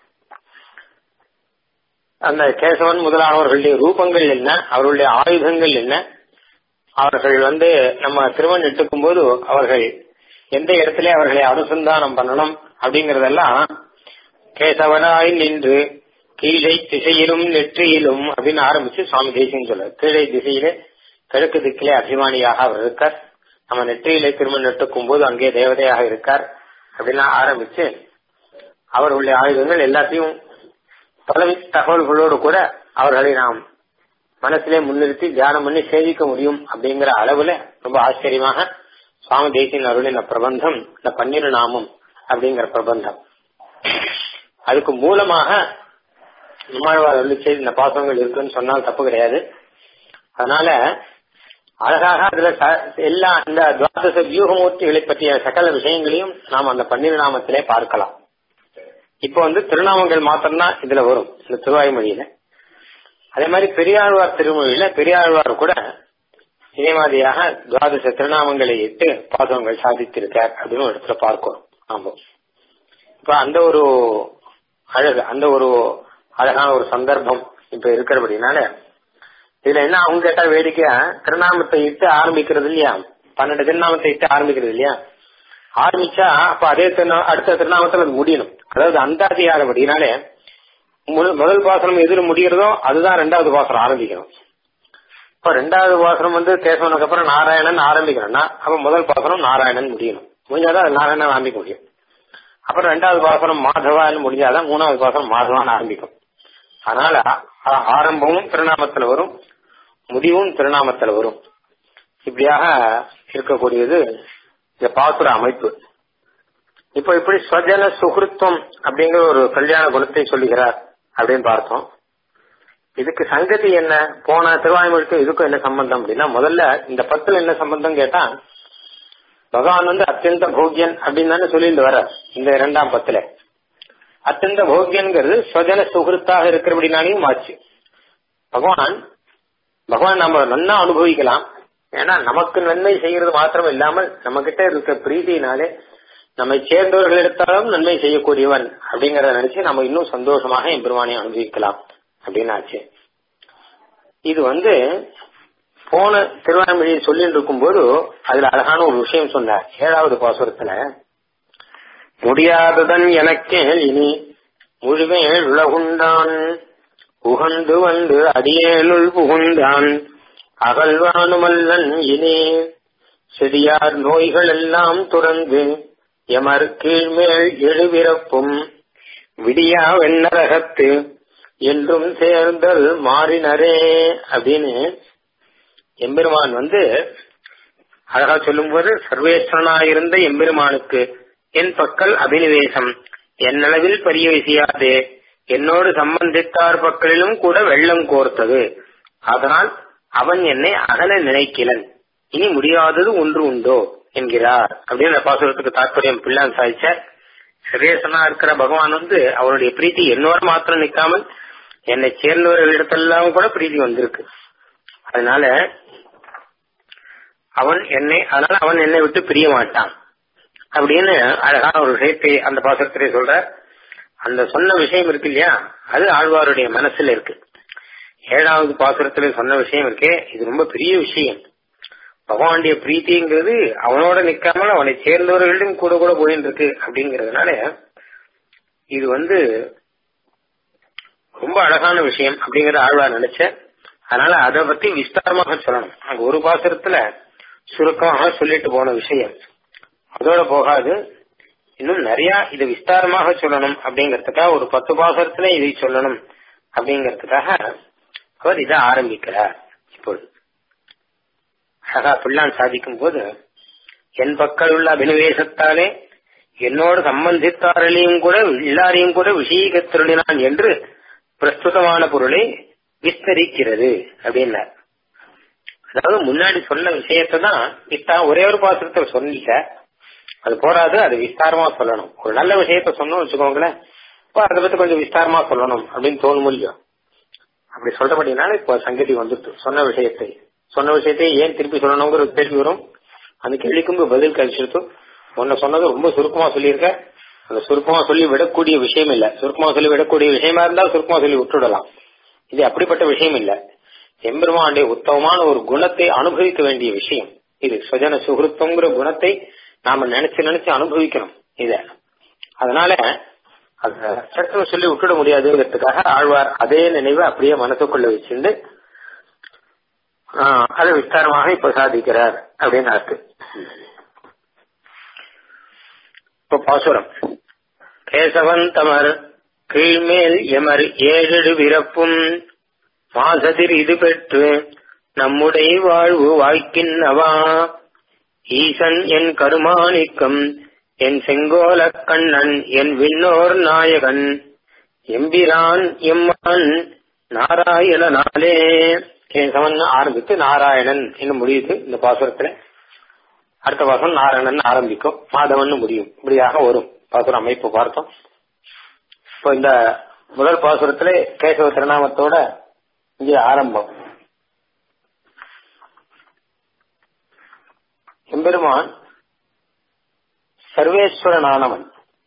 அந்த கேசவன் முதலானவர்களுடைய ரூபங்கள் என்ன அவர்களுடைய ஆயுதங்கள் என்ன அவர்கள் வந்து நம்ம திருமண் இட்டுக்கும் போது அவர்கள் எந்த இடத்துல அவர்களை அனுசந்தானம் பண்ணணும் அப்படிங்கறதெல்லாம் கேசவனாய் நின்று கீழே திசையிலும் நெற்றியிலும் அப்படின்னு ஆரம்பிச்சு சுவாமி தேசியம் சொல்ல கீழே திசையிலே கிழக்கு திக்கிலே அபிமானியாக அவர் இருக்கார் நம்ம நெற்றியிலே திருமண் நட்டுக்கும் போது அங்கே தேவதையாக இருக்கார் அப்படின்னா ஆரம்பிச்சு அவர்களுடைய ஆயுதங்கள் எல்லாத்தையும் பல தகவல்களோடு கூட அவர்களை நாம் மனசிலே முன்னிறுத்தி தியானம் பண்ணி சேவிக்க முடியும் அப்படிங்கிற அளவுல ரொம்ப ஆச்சரியமாக சுவாமி தேசியன் அருளின பிரபந்தம் இந்த பன்னிரு நாமம் அப்படிங்கிற பிரபந்தம் அதுக்கு மூலமாக நம்மாழ்வார் அருளி செய்து இந்த பாசங்கள் இருக்குன்னு சொன்னால் தப்பு கிடையாது அதனால அழகாக அதுல எல்லா இந்த துவாதச வியூகமூர்த்திகளை பற்றிய சகல விஷயங்களையும் நாம் அந்த பன்னிரு நாமத்திலே பார்க்கலாம் இப்ப வந்து திருநாமங்கள் மாத்திரம்தான் இதுல வரும் இந்த திருவாய்மொழியில அதே மாதிரி பெரியாழ்வார் திருமொழியில பெரியாழ்வார் கூட இதே மாதிரியாக துவாதச திருநாமங்களை இட்டு பாதங்கள் சாதித்திருக்கார் அப்படின்னு ஒரு இடத்துல பார்க்கிறோம் ஆமா இப்ப அந்த ஒரு அழகு அந்த ஒரு அழகான ஒரு சந்தர்ப்பம் இப்ப இருக்கிறபடினால இதுல என்ன அவங்க கேட்டா வேடிக்கையா திருநாமத்தை இட்டு ஆரம்பிக்கிறது இல்லையா பன்னெண்டு திருநாமத்தை இட்டு ஆரம்பிக்கிறது இல்லையா ஆரம்பிச்சா அப்ப அதே அடுத்த திருநாமத்தில் அது முடியணும் அதாவது அந்தாதி ஆனபடினாலே முதல் பாசனம் எதிர முடிகிறதோ அதுதான் ரெண்டாவது பாசனம் ஆரம்பிக்கணும் இப்ப ரெண்டாவது பாசனம் வந்து கேசவனுக்கு அப்புறம் நாராயணன் ஆரம்பிக்கணும்னா அப்ப முதல் பாசனம் நாராயணன் முடியணும் முடிஞ்சாதான் நாராயணன் ஆரம்பிக்க முடியும் அப்புறம் ரெண்டாவது பாசனம் மாதவான்னு முடிஞ்சாதான் மூணாவது பாசனம் மாதவான் ஆரம்பிக்கும் அதனால ஆரம்பமும் திருநாமத்துல வரும் முடிவும் திருநாமத்துல வரும் இப்படியாக இருக்கக்கூடியது இந்த பாசுர அமைப்பு இப்ப இப்படி ஸ்வஜன சுகிருத்தம் அப்படிங்கிற ஒரு கல்யாண குணத்தை சொல்லுகிறார் அப்படின்னு பார்த்தோம் இதுக்கு சங்கதி என்ன போன திருவாய்மொழிக்கும் இதுக்கும் என்ன சம்பந்தம் அப்படின்னா முதல்ல இந்த பத்துல என்ன சம்பந்தம் கேட்டா பகவான் வந்து அத்தியந்த போக்கியன் அப்படின்னு தானே சொல்லிட்டு வர இந்த இரண்டாம் பத்துல அத்தியந்த போக்கியன்கிறது ஸ்வஜன சுகிருத்தாக இருக்கிறபடினாலையும் ஆச்சு பகவான் பகவான் நம்ம நன்னா அனுபவிக்கலாம் ஏன்னா நமக்கு நன்மை செய்யறது மாத்திரம் இல்லாமல் நம்ம கிட்ட இருக்க பிரீதியினாலே நம்மை சேர்ந்தவர்களிடத்தாலும் நன்மை செய்யக்கூடியவன் அப்படிங்கறத நினைச்சு நம்ம இன்னும் சந்தோஷமாக எம்பெருமானை அனுபவிக்கலாம் அப்படின்னு ஆச்சு இது வந்து போன திருவாரூரை சொல்லிட்டு இருக்கும்போது அதுல அழகான ஒரு விஷயம் சொன்னார் ஏழாவது பாசுரத்துல முடியாததன் எனக்கே இனி முழுவேள் உலகுண்டான் புகந்து வந்து அடியேனுள் புகுந்தான் அகழ்வானுமல்லன் இனி செடியார் நோய்கள் எல்லாம் துறந்து எமர் கீழ்மேல் எழுவிறப்பும் விடியா வெண்ணரகத்து என்றும் சேர்ந்தல் மாறினரே அப்படின்னு எம்பெருமான் வந்து அழகா சொல்லும்போது சர்வேஸ்வரனாயிருந்த எம்பெருமானுக்கு என் பக்கல் அபினிவேசம் என்னளவில் பரிய செய்யாதே என்னோடு சம்பந்தித்தார் பக்கலிலும் கூட வெள்ளம் கோர்த்தது அதனால் அவன் என்னை அகல நினைக்கிலன் இனி முடியாதது ஒன்று உண்டோ என்கிறார் அப்படின்னு அந்த பாசுரத்துக்கு தாற்பயம் பிள்ளான் சாதிச்சார் சர்வேசனா இருக்கிற பகவான் வந்து அவருடைய பிரீத்தி என்னோட மாத்திரம் நிக்காமல் என்னை சேர்ந்தவர்களிடத்தெல்லாம் கூட பிரீதி வந்திருக்கு அதனால அவன் என்னை அதனால அவன் என்னை விட்டு பிரிய மாட்டான் அப்படின்னு அழகான ஒரு விஷயத்தை அந்த பாசுரத்திலே சொல்ற அந்த சொன்ன விஷயம் இருக்கு இல்லையா அது ஆழ்வாருடைய மனசுல இருக்கு ஏழாவது பாசுரத்துல சொன்ன விஷயம் இருக்கே இது ரொம்ப பெரிய விஷயம் பகவானுடைய பிரீத்திங்கிறது அவனோட நிக்காமல் அவனை சேர்ந்தவர்களிடம் கூட கூட போயின்னு இருக்கு அப்படிங்கறதுனால இது வந்து ரொம்ப அழகான விஷயம் அப்படிங்கறத ஆழ்வார் நினைச்ச அதனால அதை பத்தி விஸ்தாரமாக சொல்லணும் அங்க ஒரு பாசுரத்துல சுருக்கமாக சொல்லிட்டு போன விஷயம் அதோட போகாது இன்னும் நிறைய இதை விஸ்தாரமாக சொல்லணும் அப்படிங்கறதுக்காக ஒரு பத்து பாசுரத்துல இதை சொல்லணும் அப்படிங்கறதுக்காக அவர் இதை ஆரம்பிக்கிறார் இப்பொழுது அழகா பிள்ளான் சாதிக்கும் போது என் பக்கம் உள்ள அபினிவேசத்தாலே என்னோடு சம்பந்தித்தார்களையும் கூட எல்லாரையும் கூட விஷயகத்திருடினான் என்று பிரஸ்துதமான பொருளை விஸ்தரிக்கிறது அப்படின்னார் அதாவது முன்னாடி சொன்ன விஷயத்தை தான் விஸ்தா ஒரே ஒரு பாத்திரத்தை சொன்னீங்க அது போராது அது விஸ்தாரமா சொல்லணும் ஒரு நல்ல விஷயத்த சொன்னோம் வச்சுக்கோங்களேன் இப்போ அதை பத்தி கொஞ்சம் விஸ்தாரமா சொல்லணும் அப்படின்னு தோணும் முடியும் அப்படி சொல்றபடினால இப்போ சங்கதி வந்துட்டு சொன்ன விஷயத்தை சொன்ன விஷயத்தை ஏன் திருப்பி சொல்லணுங்கிற ஒரு கேள்வி வரும் அந்த கேள்விக்கும் பதில் கழிச்சிருத்து உன்னை சொன்னது ரொம்ப சுருக்கமா சொல்லியிருக்க அந்த சுருக்கமா சொல்லி விடக்கூடிய விஷயம் இல்ல சுருக்கமா சொல்லி விடக்கூடிய விஷயமா இருந்தால் சுருக்கமா சொல்லி விட்டுடலாம் இது அப்படிப்பட்ட விஷயம் இல்ல எம்பெருமானுடைய உத்தமமான ஒரு குணத்தை அனுபவிக்க வேண்டிய விஷயம் இது சுஜன சுகிருத்தங்கிற குணத்தை நாம நினைச்சு நினைச்சு அனுபவிக்கணும் இத அதனால அத சட்டம் சொல்லி விட்டுட முடியாதுங்கிறதுக்காக ஆழ்வார் அதே நினைவை அப்படியே மனசுக்குள்ள வச்சிருந்து அதை விஸ்தாரமாக இப்ப சாதிக்கிறார் அப்படின்னு இருக்கு இப்ப பாசுரம் கேசவன் தமர் கீழ்மேல் எமர் ஏழு விரப்பும் மாசதிர் இது பெற்று நம்முடைய வாழ்வு வாய்க்கின்னவா ஈசன் என் கருமாணிக்கம் என் செங்கோல கண்ணன் என் விண்ணோர் நாயகன் எம்பிரான் எம்மான் நாராயணனாலே கேசவன் ஆரம்பித்து நாராயணன் என்று முடியுது இந்த பாசுரத்துல அடுத்த பாசம் நாராயணன் ஆரம்பிக்கும் மாதவன் முடியும் இப்படியாக வரும் பாசுர அமைப்பு பார்த்தோம் இப்போ இந்த முதல் பாசுரத்துல கேசவ திருநாமத்தோட இங்கே ஆரம்பம் எம்பெருமான் சர்வேஸ்வரனானவன்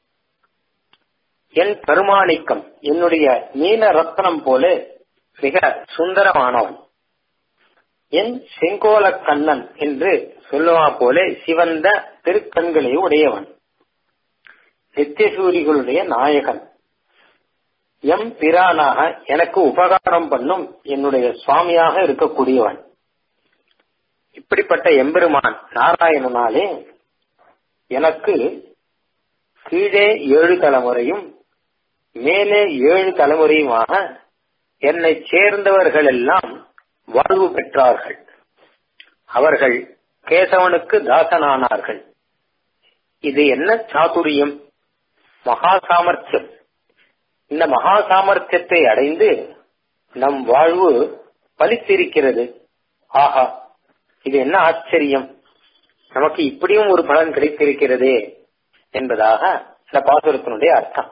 என் பெருமாணிக்கம் என்னுடைய நீல ரத்னம் போல மிக சுந்தரமானவன் என் செங்கோல கண்ணன் என்று சொல்லுவா போல சிவந்த திருக்கண்களை உடையவன் நித்தியசூரிகளுடைய நாயகன் எம் பிரானாக எனக்கு உபகாரம் பண்ணும் என்னுடைய சுவாமியாக இருக்கக்கூடியவன் இப்படிப்பட்ட எம்பெருமான் நாராயணனாலே எனக்கு கீழே ஏழு தலைமுறையும் மேலே ஏழு தலைமுறையுமாக என்னை சேர்ந்தவர்கள் எல்லாம் வாழ்வு பெற்றார்கள் அவர்கள் கேசவனுக்கு தாசனானார்கள் இது என்ன சாதுரியம் மகா சாமர்த்தியம் இந்த மகா சாமர்த்தியத்தை அடைந்து நம் வாழ்வு பலித்திருக்கிறது ஆஹா இது என்ன ஆச்சரியம் நமக்கு இப்படியும் ஒரு பலன் கிடைத்திருக்கிறது என்பதாக இந்த பாசுரத்தினுடைய அர்த்தம்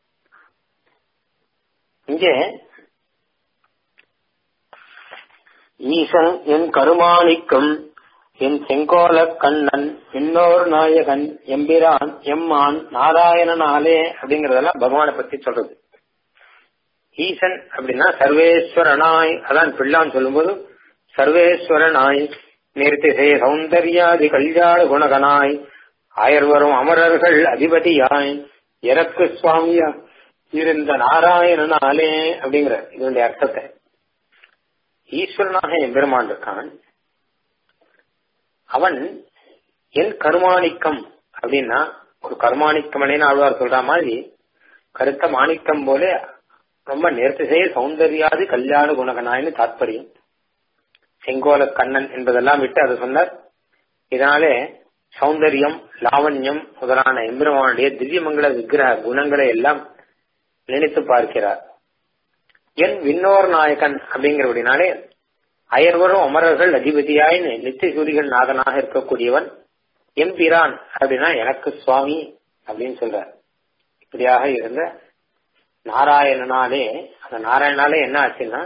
இங்கே ஈசன் என் கருமாணிக்கம் என் செங்கோல கண்ணன் இன்னொரு நாயகன் எம்பிரான் எம்மான் நாராயணனாலே அப்படிங்கறதெல்லாம் பகவானை பத்தி சொல்றது ஈசன் அப்படின்னா சர்வேஸ்வரனாய் அதான் பிள்ளான் சொல்லும்போது சர்வேஸ்வரனாய் நிறுத்திசை சௌந்தர்யாதி கல்யாண குணகனாய் ஆயர்வரும் அமரர்கள் அதிபதியாய் எனக்கு சுவாமியா இருந்த நாராயணனாலே அப்படிங்கிற இதனுடைய அர்த்தத்தை ஈஸ்வரனாக எம்பெருமான் இருக்கான் அவன் என் கருமாணிக்கம் அப்படின்னா ஒரு கருமாணிக்கமனேன்னு ஆழ்வார் சொல்ற மாதிரி கருத்த மாணிக்கம் போல ரொம்ப நேர்த்திசைய சௌந்தர்யாது கல்யாண குணகனாயின்னு தாற்பயம் செங்கோல கண்ணன் என்பதெல்லாம் விட்டு அதை சொன்னார் இதனாலே சௌந்தரியம் லாவண்யம் முதலான எம்பெருமானுடைய திவ்யமங்கல விக்கிரக குணங்களை எல்லாம் நினைத்து பார்க்கிறார் என் விண்ணோர் நாயகன் அப்படிங்கிறபடினாலே அயர்வரும் அமரர்கள் அதிபதியாய் நித்திய சூரிகள் நாதனாக இருக்கக்கூடியவன் எம் பிரான் அப்படின்னா எனக்கு சுவாமி அப்படின்னு சொல்றார் இப்படியாக இருந்த நாராயணனாலே அந்த நாராயணனாலே என்ன ஆச்சுன்னா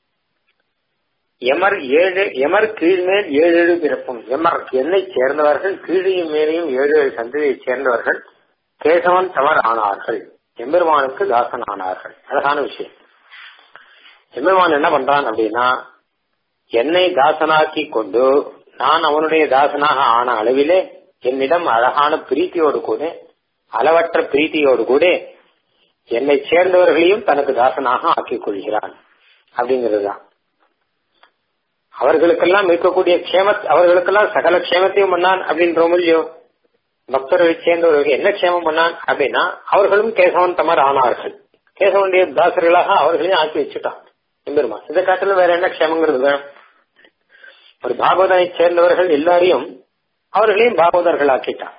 எமர் ஏழு எமர் கீழ்மேல் ஏழு ஏழு பிறப்பும் எமர் என்னை சேர்ந்தவர்கள் கீழையும் மேலையும் ஏழு ஏழு சந்ததியைச் சேர்ந்தவர்கள் கேசவன் தவறு ஆனார்கள் எம்பெருமானுக்கு தாசன் ஆனார்கள் அழகான விஷயம் எம்பெருமான் என்ன பண்றான் அப்படின்னா என்னை தாசனாக்கி கொண்டு நான் அவனுடைய தாசனாக ஆன அளவிலே என்னிடம் அழகான பிரீத்தியோடு கூட அளவற்ற பிரீத்தியோடு கூட என்னை சேர்ந்தவர்களையும் தனக்கு தாசனாக ஆக்கிக் கொள்கிறான் அப்படிங்கிறது தான் அவர்களுக்கெல்லாம் இருக்கக்கூடிய க்ஷேம அவர்களுக்கெல்லாம் சகல க்ஷேமத்தையும் பண்ணான் அப்படின்றோம் இல்லையோ பக்தர்களை சேர்ந்தவர்களுக்கு என்ன க்ஷேமம் பண்ணான் அப்படின்னா அவர்களும் கேசவன் தமர் ஆனார்கள் கேசவனுடைய தாசர்களாக அவர்களையும் ஆக்கி வச்சுட்டான் எம்பெருமா இதை காட்டிலும் வேற என்ன க்ஷேமங்கிறது வேணும் ஒரு பாகவதனை சேர்ந்தவர்கள் எல்லாரையும் அவர்களையும் பாகவதர்கள் ஆக்கிட்டான்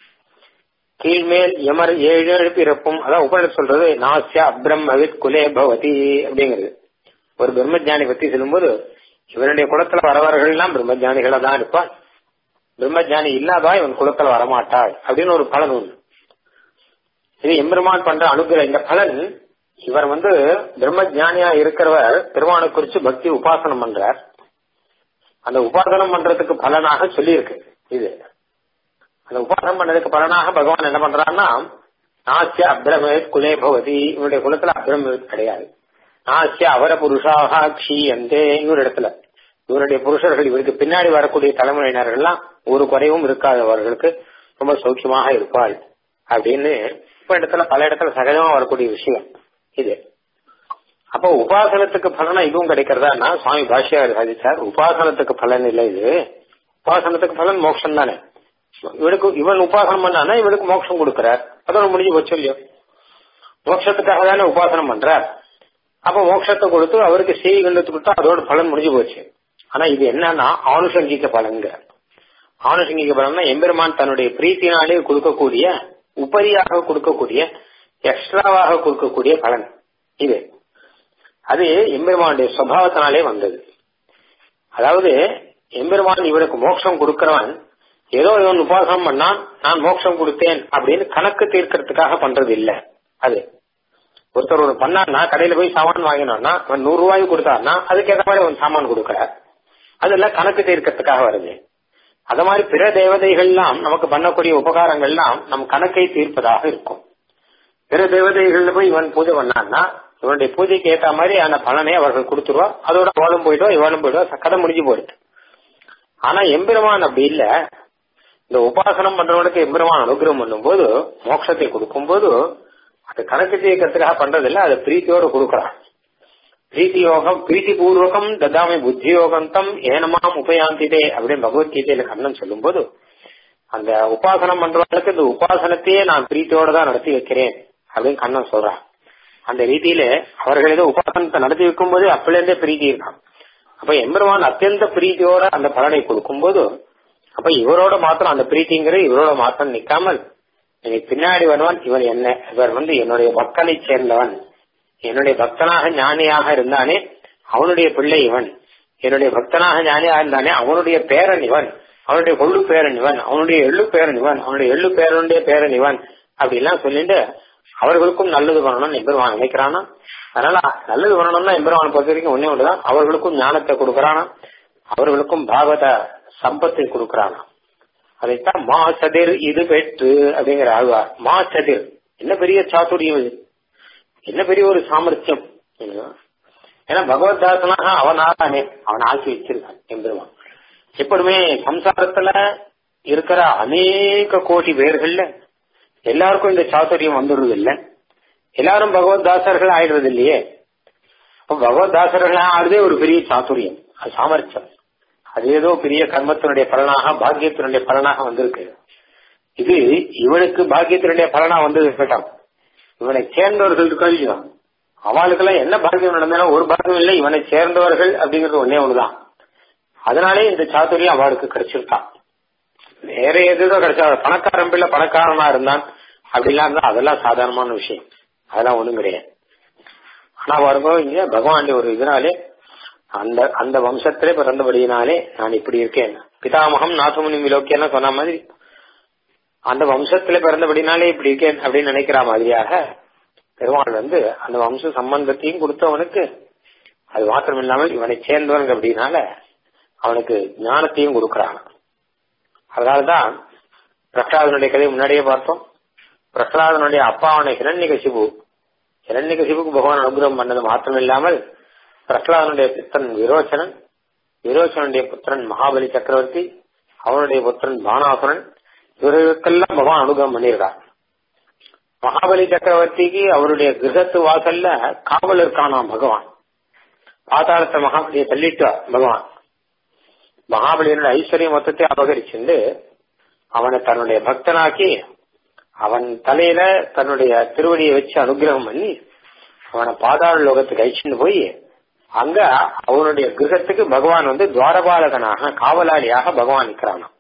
கீழ்மேல் எமர் ஏழு ஏழு பிறப்பும் அதான் உபநிஷத் சொல்றது நாசியா அப்ரம்மவித் குலே பவதி அப்படிங்கிறது ஒரு பிரம்மஜானி பத்தி சொல்லும்போது இவனுடைய குலத்துல வரவர்கள் எல்லாம் பிரம்மஜானிகளா தான் இருப்பான் பிரம்மஜானி இல்லாதா இவன் குலத்துல வரமாட்டாள் அப்படின்னு ஒரு பலன் உண்டு இது எம்பெருமான் பண்ற அனுகிரகம் இந்த பலன் இவர் வந்து பிரம்மஜானியா இருக்கிறவர் பெருமானை குறிச்சு பக்தி உபாசனம் பண்றார் அந்த உபாசனம் பண்றதுக்கு பலனாக சொல்லியிருக்கு இது அந்த உபாசனம் பண்ணதுக்கு பலனாக பகவான் என்ன பண்றான்னா நாசிய அப்ரமேத் குலே பவதி இவனுடைய குலத்துல அப்ரமேத் கிடையாது நாசிய அவர புருஷாக க்ஷீயந்தே இன்னொரு இடத்துல இவருடைய புருஷர்கள் இவருக்கு பின்னாடி வரக்கூடிய தலைமுறையினர்கள்லாம் ஒரு குறைவும் இருக்காதவர்களுக்கு ரொம்ப சௌக்கியமாக இருப்பாள் அப்படின்னு இப்ப இடத்துல பல இடத்துல சகஜமா வரக்கூடிய விஷயம் இது அப்போ உபாசனத்துக்கு பலனா இதுவும் கிடைக்கிறதா சுவாமி பாஷ்யார் சாதிச்சார் உபாசனத்துக்கு பலன் இல்லை இது உபாசனத்துக்கு பலன் மோட்சம் தானே இவனுக்கு இவன் உபாசனம் பண்ணானா இவனுக்கு மோட்சம் கொடுக்கிறார் அதோட முடிஞ்சு போச்சு இல்லையோ மோட்சத்துக்காக தானே உபாசனம் பண்றார் அப்ப மோட்சத்தை கொடுத்து அவருக்கு செய்தி கண்டத்து கொடுத்தா அதோட பலன் முடிஞ்சு போச்சு ஆனா இது என்னன்னா ஆணுஷங்கிக்க பலன்கிற ஆணுஷங்கிக்க பலன்னா எம்பெருமான் தன்னுடைய பிரீத்தினாலே கொடுக்கக்கூடிய உபரியாக கொடுக்கக்கூடிய எக்ஸ்ட்ராவாக கொடுக்கக்கூடிய பலன் இது அது எம்பெருமானுடைய சுவாவத்தினாலே வந்தது அதாவது எம்பெருமான் இவனுக்கு மோட்சம் கொடுக்கிறவன் ஏதோ இவன் உபாசனம் பண்ணான் நான் மோட்சம் கொடுத்தேன் அப்படின்னு கணக்கு தீர்க்கறதுக்காக பண்றது இல்ல அது ஒருத்தர் ஒரு பண்ணான்னா கடையில போய் சாமான் வாங்கினோம்னா அவன் நூறு ரூபாய் கொடுத்தாருன்னா அதுக்கேற்ற மாதிரி அவன் சாமான் கொடுக்கிறார் அதெல்லாம் கணக்கு தீர்க்கறதுக்காக வருது அத மாதிரி பிற தேவதைகள்லாம் நமக்கு பண்ணக்கூடிய உபகாரங்கள்லாம் நம் கணக்கை தீர்ப்பதாக இருக்கும் பிற தேவதைகள்ல போய் இவன் பூஜை பண்ணான்னா இவனுடைய பூஜைக்கு ஏற்ற மாதிரி அந்த பலனை அவர்கள் கொடுத்துருவா அதோட அவளும் போயிடுவா இவனும் போயிடுவா கதை முடிஞ்சு போயிடுது ஆனா எம்பெருமான் அப்படி இல்ல இந்த உபாசனம் பண்றவனுக்கு எம்பெருமான் அனுகிரகம் பண்ணும்போது மோட்சத்தை கொடுக்கும் போது அது கணக்கு தீர்க்கறதுக்காக பண்றது இல்ல அதை பிரீத்தியோட கொடுக்கறான் பிரீத்தி யோகம் பிரீத்தி பூர்வகம் ததாமி புத்தி யோகந்தம் ஏனமாம் உபயாந்திதே அப்படின்னு பகவத்கீதையில கண்ணன் சொல்லும் போது அந்த உபாசனம் பண்றவங்களுக்கு இந்த உபாசனத்தையே நான் பிரீத்தியோட தான் நடத்தி வைக்கிறேன் அப்படின்னு கண்ணன் சொல்றான் அந்த ரீதியில அவர்கள் ஏதோ உபாசனத்தை நடத்தி வைக்கும் போது அப்பலேருந்தே பிரீத்தி இருக்கான் அப்ப எம்பெருமான் அத்தியந்த பிரீத்தியோட அந்த பலனை கொடுக்கும் போது அப்ப இவரோட மாத்திரம் அந்த பிரீத்திங்கிறது இவரோட மாத்திரம் நிக்காமல் எனக்கு பின்னாடி வருவான் இவன் என்ன இவர் வந்து என்னுடைய பக்தனை சேர்ந்தவன் என்னுடைய பக்தனாக ஞானியாக இருந்தானே அவனுடைய பிள்ளை இவன் என்னுடைய பக்தனாக ஞானியாக இருந்தானே அவனுடைய பேரன் இவன் அவனுடைய கொள்ளு பேரன் இவன் அவனுடைய எள்ளு பேரன் இவன் அவனுடைய எள்ளு பேரனுடைய பேரன் இவன் அப்படிலாம் சொல்லிட்டு அவர்களுக்கும் நல்லது பண்ணணும்னு எம்பெருமான் நினைக்கிறானா அதனால நல்லது பண்ணணும்னா எம்பெருமான் பொறுத்த வரைக்கும் ஒன்னே ஒன்றுதான் அவர்களுக்கும் ஞானத்தை கொடுக்கறானா அவர்களுக்கும் பாகவத சம்பத்தை கொடுக்கறானா அதைத்தான் மா சதிர் இது பெற்று அப்படிங்கிற ஆழ்வார் மா சதிர் என்ன பெரிய சாத்துரியம் இது என்ன பெரிய ஒரு சாமர்த்தியம் ஏன்னா பகவத்தாசனாக அவனாதானே அவன் ஆக்கி வச்சிருக்கான் எம்பெருமான் எப்பொழுதுமே சம்சாரத்துல இருக்கிற அநேக கோடி பேர்கள்ல எல்லாருக்கும் இந்த சாத்துரியம் வந்துடுறது இல்ல எல்லாரும் பகவத்தாசர்கள் ஆயிடுறது இல்லையே அப்ப பகவத்தாசர்கள் ஆடுறதே ஒரு பெரிய சாத்துரியம் அது சாமர்த்தியம் அது ஏதோ பெரிய கர்மத்தினுடைய பலனாக பாக்கியத்தினுடைய பலனாக வந்திருக்கு இது இவனுக்கு பாக்கியத்தினுடைய பலனா வந்தது இருக்கட்டும் இவனை சேர்ந்தவர்கள் இருக்கா அவளுக்கெல்லாம் என்ன பாக்கியம் நடந்தாலும் ஒரு பாக்கியம் இல்லை இவனை சேர்ந்தவர்கள் அப்படிங்கிறது ஒன்னே ஒண்ணுதான் அதனாலே இந்த சாத்துரியம் அவளுக்கு கிடைச்சிருக்கான் வேற எதுதான் கிடைச்சா பணக்காரன் பிள்ளை பணக்காரனா இருந்தான் அப்படிலாம் இருந்தா அதெல்லாம் சாதாரணமான விஷயம் அதெல்லாம் ஒண்ணும் கிடையாது ஆனா பாருங்க இங்க பகவான் ஒரு இதனாலே அந்த அந்த வம்சத்திலே பிறந்தபடியினாலே நான் இப்படி இருக்கேன் பிதாமகம் நாசமுனி விலோக்கியெல்லாம் சொன்ன மாதிரி அந்த வம்சத்திலே பிறந்தபடினாலே இப்படி இருக்கேன் அப்படின்னு நினைக்கிற மாதிரியாக பெருமாள் வந்து அந்த வம்ச சம்பந்தத்தையும் கொடுத்தவனுக்கு அது மாத்திரம் இல்லாமல் இவனை சேர்ந்தவன் அப்படின்னால அவனுக்கு ஞானத்தையும் கொடுக்கறான் அதனால்தான் பிரகலாதனுடைய கதையை முன்னாடியே பார்த்தோம் பிரகலாதனுடைய அப்பாவான ஹிரண்யகசிபு ஹிரண்யகசிபுக்கு பகவான் அனுகிரகம் பண்ணது மாத்திரம் இல்லாமல் பிரகலாதனுடைய புத்திரன் விரோச்சனன் விரோச்சனுடைய புத்திரன் மகாபலி சக்கரவர்த்தி அவனுடைய புத்திரன் பானாசுரன் இவர்களுக்கெல்லாம் பகவான் அனுகிரகம் பண்ணியிருக்கார் மகாபலி சக்கரவர்த்திக்கு அவருடைய கிரகத்து வாசல்ல காவல் இருக்கானாம் பகவான் பாதாளத்தை மகாபலியை தள்ளிட்டு பகவான் மகாபலியனுடைய ஐஸ்வர்யம் மொத்தத்தை அபகரிச்சுண்டு அவனை தன்னுடைய பக்தனாக்கி அவன் தலையில தன்னுடைய திருவடியை வச்சு அனுகிரகம் பண்ணி அவனை பாதாள லோகத்துக்கு அழிச்சுட்டு போய் அங்க அவனுடைய கிரகத்துக்கு பகவான் வந்து துவாரபாலகனாக காவலாளியாக பகவான் நிற்கிறானாம்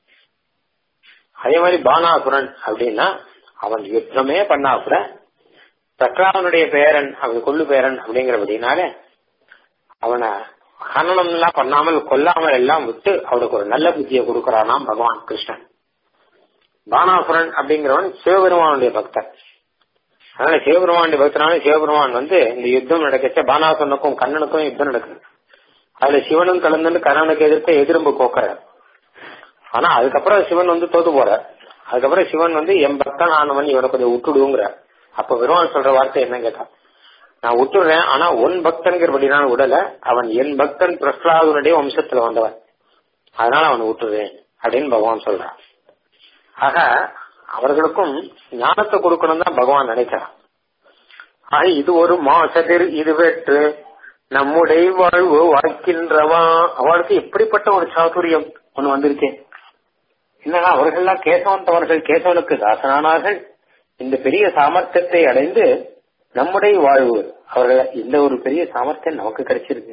அதே மாதிரி பானாசுரன் அப்படின்னா அவன் யுத்தமே பண்ணா கூட பிரகலாதனுடைய பேரன் அவன் கொள்ளு பேரன் அப்படிங்கிறபடினால அவனை ஹனனம் எல்லாம் பண்ணாமல் கொல்லாமல் எல்லாம் விட்டு அவனுக்கு ஒரு நல்ல புத்தியை கொடுக்கறானாம் பகவான் கிருஷ்ணன் பானாசுரன் அப்படிங்கிறவன் சிவபெருமானுடைய பக்தன் அதனால சிவபெருமானுடைய பக்தனால சிவபெருமான் வந்து இந்த யுத்தம் நடக்கச்ச பானாசுரனுக்கும் கண்ணனுக்கும் யுத்தம் நடக்குது அதுல சிவனும் கலந்துன்னு கண்ணனுக்கு எதிர்த்து எதிர்ப்பு கோக்குறார் ஆனா அதுக்கப்புறம் சிவன் வந்து தோத்து போறார் அதுக்கப்புறம் சிவன் வந்து என் பக்தன் ஆனவன் இவனை கொஞ்சம் விட்டுடுங்கிற அப்ப பெருமான் சொல்ற வார்த்தை என்ன கேட்டா நான் விட்டுறேன் ஆனா உன் பக்தன்கிறபடி நான் விடல அவன் என் பக்தன் பிரஸ்லாதனுடைய வம்சத்துல வந்தவன் அதனால அவனை விட்டுறேன் அப்படின்னு பகவான் சொல்றான் ஆக அவர்களுக்கும் ஞானத்தை கொடுக்கணும் தான் பகவான் நினைக்கிறான் ஆக இது ஒரு மாசதிர் இது வெற்று நம்முடைய வாழ்வு வாழ்க்கின்றவா அவளுக்கு எப்படிப்பட்ட ஒரு சாதுரியம் ஒண்ணு வந்திருக்கேன் என்னன்னா அவர்கள்லாம் கேசவந்தவர்கள் கேசவனுக்கு தாசனானார்கள் இந்த பெரிய சாமர்த்தியத்தை அடைந்து நம்முடைய வாழ்வு அவர்கள் இந்த ஒரு பெரிய சாமர்த்தியம் நமக்கு கிடைச்சிருக்கு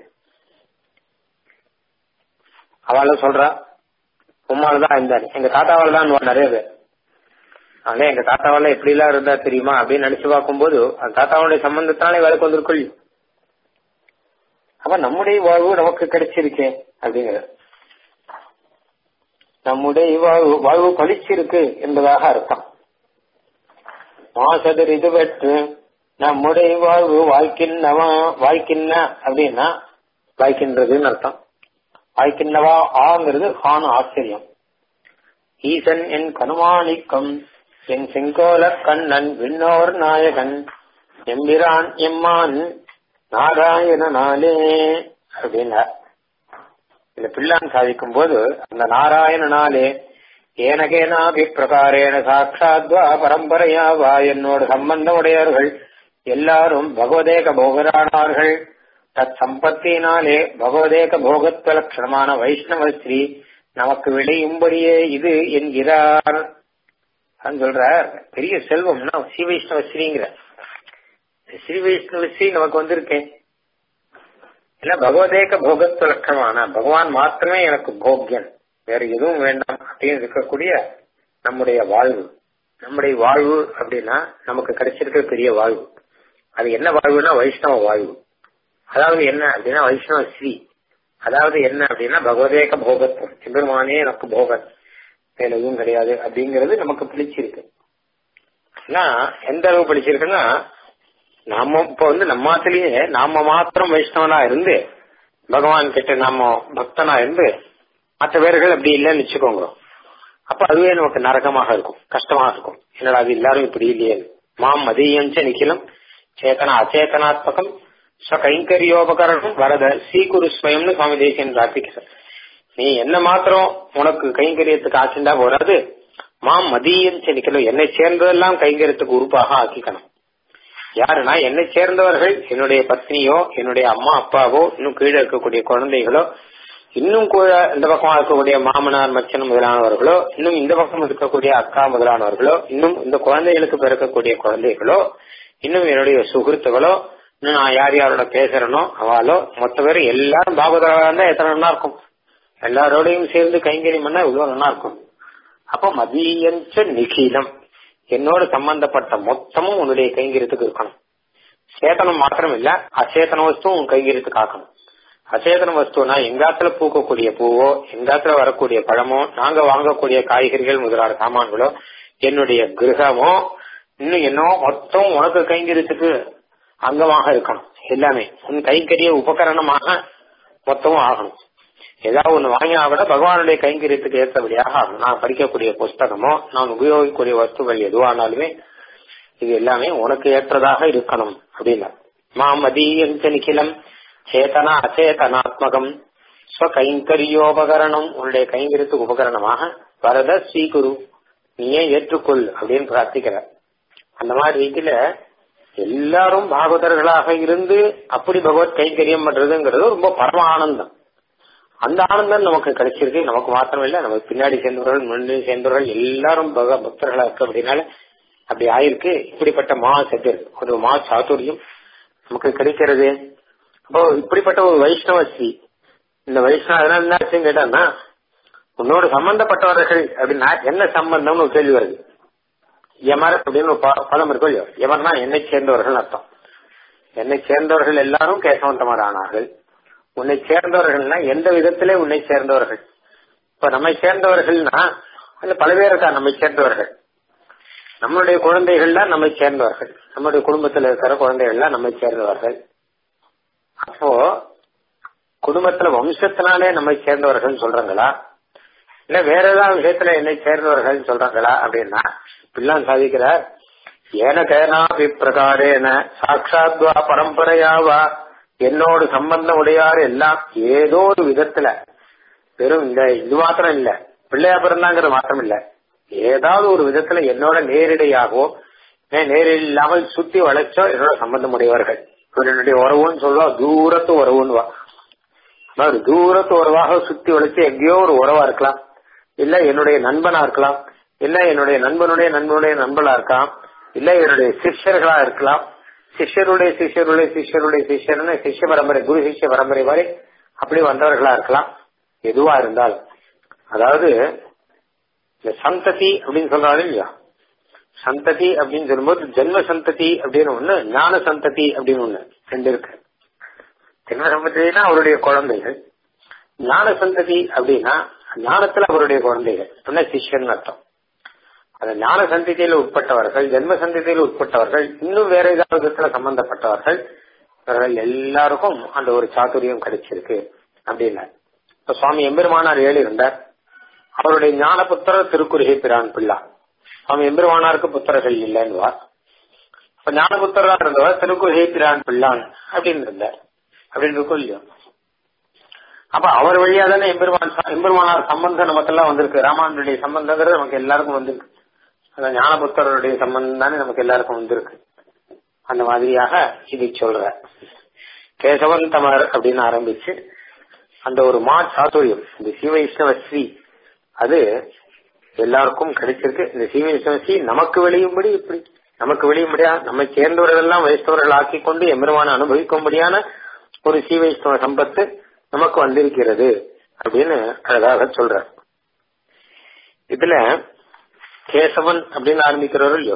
அவள சொல்றா உம்மால தான் இருந்தாரு எங்க தாத்தாவால தான் நிறைய பேர் ஆனா எங்க தாத்தாவால எப்படி எல்லாம் இருந்தா தெரியுமா அப்படின்னு நினைச்சு பார்க்கும்போது அந்த தாத்தாவுடைய சம்பந்தத்தாலே வேலைக்கு வந்திருக்குள் அப்ப நம்முடைய வாழ்வு நமக்கு கிடைச்சிருக்கே அப்படிங்கிற நம்முடைய வாழ்வு வாழ்வு பலிச்சிருக்கு என்பதாக அர்த்தம் மாசதர் இது பெற்று நம்முடைய வாழ்வு வாய்க்கின்னவா வாய்க்கின்ன அப்படின்னா வாய்க்கின்றதுன்னு அர்த்தம் வாய்க்கின்னவா ஆங்கிறது ஹான் ஆச்சரியம் ஈசன் என் கனுமாணிக்கம் என் செங்கோல கண்ணன் விண்ணோர் நாயகன் எம்பிரான் எம்மான் நாராயணனாலே அப்படின்னார் இந்த பிள்ளான் சாதிக்கும் போது அந்த நாராயணனாலே ஏனகேனாபி பிரகாரேன சாட்சாத்வா பரம்பரையா வா என்னோடு சம்பந்தம் உடையவர்கள் எல்லாரும் பகவதேக போகரானார்கள் தத் சம்பத்தினாலே பகவதேக போகத்வ லட்சணமான வைஷ்ணவ ஸ்ரீ நமக்கு விளையும்படியே இது என்கிறார் சொல்றார் பெரிய செல்வம்னா ஸ்ரீ வைஷ்ணவ ஸ்ரீங்கிற ஸ்ரீ வைஷ்ணவ ஸ்ரீ நமக்கு வந்திருக்கேன் இல்ல பகவதேக போகத்துவ லட்சணமான பகவான் மாத்திரமே எனக்கு போக்கியன் வேற எதுவும் வேண்டாம் அப்படின்னு இருக்கக்கூடிய நம்முடைய வாழ்வு நம்முடைய வாழ்வு அப்படின்னா நமக்கு கிடைச்சிருக்க பெரிய வாழ்வு அது என்ன வாழ்வுனா வைஷ்ணவ வாழ்வு அதாவது என்ன அப்படின்னா வைஷ்ணவ ஸ்ரீ அதாவது என்ன அப்படின்னா பகவதேக போகத்துவம் எம்பெருமானே எனக்கு போகன் வேற எதுவும் கிடையாது அப்படிங்கிறது நமக்கு பிடிச்சிருக்கு ஆனா எந்த அளவு பிடிச்சிருக்குன்னா நாம இப்ப வந்து நம்மாத்திலேயே நாம மாத்திரம் வைஷ்ணவனா இருந்து பகவான் கிட்ட நாம பக்தனா இருந்து மற்ற பேர்கள் அப்படி இல்லைன்னு வச்சுக்கோங்க அப்ப அதுவே நமக்கு நரகமாக இருக்கும் கஷ்டமா இருக்கும் என்னடா அது எல்லாரும் இப்படி இல்லையே மாம் மதியஞ்ச நிக்கிலம் சேத்தன அச்சேதனாத்மகம் ஸ்வ கைங்கரியோபகரணம் வரத சீகுரு ஸ்வயம்னு சுவாமி தேசியன் பிரார்த்திக்கிறார் நீ என்ன மாத்திரம் உனக்கு கைங்கரியத்துக்கு ஆச்சுண்டா போறாது மாம் மதியஞ்ச நிக்கணும் என்னை சேர்ந்ததெல்லாம் கைங்கரியத்துக்கு உறுப்பாக ஆக்கிக்கணும் யாருன்னா என்னை சேர்ந்தவர்கள் என்னுடைய பத்னியோ என்னுடைய அம்மா அப்பாவோ இன்னும் கீழே இருக்கக்கூடிய குழந்தைகளோ இன்னும் கூட இந்த பக்கமா இருக்கக்கூடிய மாமனார் மச்சன் முதலானவர்களோ இன்னும் இந்த பக்கம் இருக்கக்கூடிய அக்கா முதலானவர்களோ இன்னும் இந்த குழந்தைகளுக்கு பிறக்கக்கூடிய குழந்தைகளோ இன்னும் என்னுடைய சுகிருத்துகளோ இன்னும் நான் யார் யாரோட பேசுறனோ அவளோ மொத்த பேர் எல்லாரும் பாகவதராக இருந்தா எத்தனை நல்லா இருக்கும் எல்லாரோடையும் சேர்ந்து கைங்கரியம் பண்ணா இவ்வளவு நல்லா இருக்கும் அப்ப மதியஞ்ச நிகிலம் என்னோட சம்பந்தப்பட்ட மொத்தமும் உன்னுடைய கைங்கரியத்துக்கு இருக்கணும் சேதனம் மாத்திரம் இல்ல அச்சேதன வஸ்துவும் உன் கைங்கரியத்துக்கு ஆக்கணும் அச்சேதன வஸ்துனா எங்காத்துல பூக்கக்கூடிய பூவோ எங்காத்துல வரக்கூடிய பழமோ நாங்க வாங்கக்கூடிய காய்கறிகள் முதலான சாமான்களோ என்னுடைய கிரகமோ இன்னும் என்னோ மொத்தம் உனக்கு கைங்கரியத்துக்கு அங்கமாக இருக்கணும் எல்லாமே உன் கைங்கரிய உபகரணமாக மொத்தமும் ஆகணும் ஏதாவது ஒண்ணு வாங்கினா கூட பகவானுடைய கைங்கரியத்துக்கு ஏற்றபடியாக ஆகணும் நான் படிக்கக்கூடிய புஸ்தகமோ நான் உபயோகிக்கக்கூடிய வஸ்துகள் எதுவானாலுமே இது எல்லாமே உனக்கு ஏற்றதாக இருக்கணும் அப்படின்னா மாமதீயம் நிக்கிலம் சேதனா அச்சேதனாத்மகம் ஸ்வ கைங்கரியோபகரணம் உன்னுடைய கைங்கரியத்துக்கு உபகரணமாக வரத ஸ்ரீகுரு நீயே ஏற்றுக்கொள் அப்படின்னு பிரார்த்திக்கிறார் அந்த மாதிரி ரீதியில எல்லாரும் பாகவதர்களாக இருந்து அப்படி பகவத் கைங்கரியம் பண்றதுங்கிறது ரொம்ப பரம ஆனந்தம் அந்த ஆனந்தம் நமக்கு கிடைச்சிருக்கு நமக்கு மாத்திரம் இல்ல நமக்கு பின்னாடி சேர்ந்தவர்கள் முன்னாடி சேர்ந்தவர்கள் எல்லாரும் பக பக்தர்களா இருக்கு அப்படின்னால அப்படி ஆயிருக்கு இப்படிப்பட்ட மா செட்டில் ஒரு மா சாதுரியம் நமக்கு கிடைக்கிறது அப்போ இப்படிப்பட்ட ஒரு வைஷ்ணவ ஸ்ரீ இந்த வைஷ்ணவ அதனால என்ன ஆச்சுன்னு கேட்டான்னா உன்னோட சம்பந்தப்பட்டவர்கள் அப்படின்னா என்ன சம்பந்தம்னு ஒரு கேள்வி வருது யமர் அப்படின்னு ஒரு ப- பதம் இருக்கும் இல்லையோ யமர்னா என்னை சேர்ந்தவர்கள் அர்த்தம் என்னை சேர்ந்தவர்கள் எல்லாரும் கேசவந்தமர் ஆனார்கள் உன்னை சேர்ந்தவர்கள்னா எந்த விதத்திலே உன்னை சேர்ந்தவர்கள் இப்ப நம்மை சேர்ந்தவர்கள்னா அது பல பேர் இருக்கா நம்மை சேர்ந்தவர்கள் நம்மளுடைய குழந்தைகள்லாம் நம்மை சேர்ந்தவர்கள் நம்முடைய குடும்பத்தில் இருக்கிற குழந்தைகள்லாம் நம்மை சேர்ந்தவர்கள் அப்போ குடும்பத்துல வம்சத்தினாலே நம்மை சேர்ந்தவர்கள் சொல்றாங்களா இல்ல வேற ஏதாவது விஷயத்துல என்னை சேர்ந்தவர்கள் சொல்றாங்களா அப்படின்னா இப்படிலாம் சாதிக்கிறார் ஏன கேனாபி பிரகாரேன சாட்சாத்வா பரம்பரையாவா என்னோடு சம்பந்தம் உடையார் எல்லாம் ஏதோ ஒரு விதத்துல வெறும் இந்த இது மாத்திரம் இல்ல பிள்ளையா பிறந்தாங்கிறது மாத்திரம் இல்ல ஏதாவது ஒரு விதத்துல என்னோட நேரிடையாகவோ ஏன் நேரில் இல்லாமல் சுத்தி வளைச்சோ என்னோட சம்பந்தம் உடையவர்கள் இவர் என்னுடைய உறவுன்னு சொல்லுவா தூரத்து உறவுன்னு வா அதாவது தூரத்து உறவாக சுத்தி வளைச்சு எங்கேயோ ஒரு உறவா இருக்கலாம் இல்ல என்னுடைய நண்பனா இருக்கலாம் இல்ல என்னுடைய நண்பனுடைய நண்பனுடைய நண்பனா இருக்கலாம் இல்ல என்னுடைய சிஷ்யர்களா இருக்கலாம் சிஷ்யருடைய சிஷ்யருடைய சிஷ்யருடைய சிஷ்யர்னு சிஷ்ய பரம்பரை குரு சிஷ்ய பரம்பரை மாதிரி அப்படி வந்தவர்களா இருக்கலாம் எதுவா இருந்தாலும் அதாவது இந்த சந்ததி அப்படின்னு சொல்றாரு இல்லையா சந்ததி அப்படின்னு சொல்லும்போது ஜென்ம சந்ததி அப்படின்னு ஒண்ணு ஞான சந்ததி அப்படின்னு ஒண்ணு ரெண்டு இருக்கு ஜென்ம சந்ததினா அவருடைய குழந்தைகள் ஞான சந்ததி அப்படின்னா ஞானத்துல அவருடைய குழந்தைகள் அப்படின்னா சிஷ்யன் அர்த்தம் அந்த ஞான சந்ததியில் உட்பட்டவர்கள் ஜென்ம சந்ததியில் உட்பட்டவர்கள் இன்னும் வேற ஏதாவது விதத்துல சம்பந்தப்பட்டவர்கள் இவர்கள் எல்லாருக்கும் அந்த ஒரு சாதுரியம் கிடைச்சிருக்கு அப்படின்னா இப்ப சுவாமி எம்பெருமானார் ஏழு இருந்தார் அவருடைய ஞான புத்திரர் திருக்குறுகை பிரான் பிள்ளா சுவாமி எம்பெருமானாருக்கு புத்திரர்கள் இல்லைன்னுவார் இப்ப ஞான புத்திரரா இருந்தவர் திருக்குறுகை பிரான் பிள்ளான் அப்படின்னு இருந்தார் அப்படின்னு இருக்கும் இல்லையோ அப்ப அவர் வழியா தானே எம்பெருமான் ச- எம்பெருமானார் சம்பந்தம் நமக்கெல்லாம் வந்திருக்கு ராமானுடைய சம்பந்தங்கிறது நமக்கு எல்லாருக்கும் வந்திருக்கு அந்த ஞானபுத்தருடைய சம்பந்தம் தானே நமக்கு எல்லாருக்கும் வந்திருக்கு அந்த மாதிரியாக இதை சொல்ற கேசவன் தமர் அப்படின்னு ஆரம்பிச்சு அந்த ஒரு மா சாதுரியம் இந்த சிவ ஸ்ரீ அது எல்லாருக்கும் கிடைச்சிருக்கு இந்த சிவ ஸ்ரீ நமக்கு வெளியும்படி இப்படி நமக்கு வெளியும்படியா நம்மை சேர்ந்தவர்களெல்லாம் வைஷ்ணவர்கள் ஆக்கி கொண்டு எம்பெருமான அனுபவிக்கும்படியான ஒரு ஸ்ரீ வைஷ்ணவ சம்பத்து நமக்கு வந்திருக்கிறது அப்படின்னு அழகாக சொல்றார் இதுல கேசவன் அப்படின்னு ஆரம்பிக்கிறவரும் இல்லையோ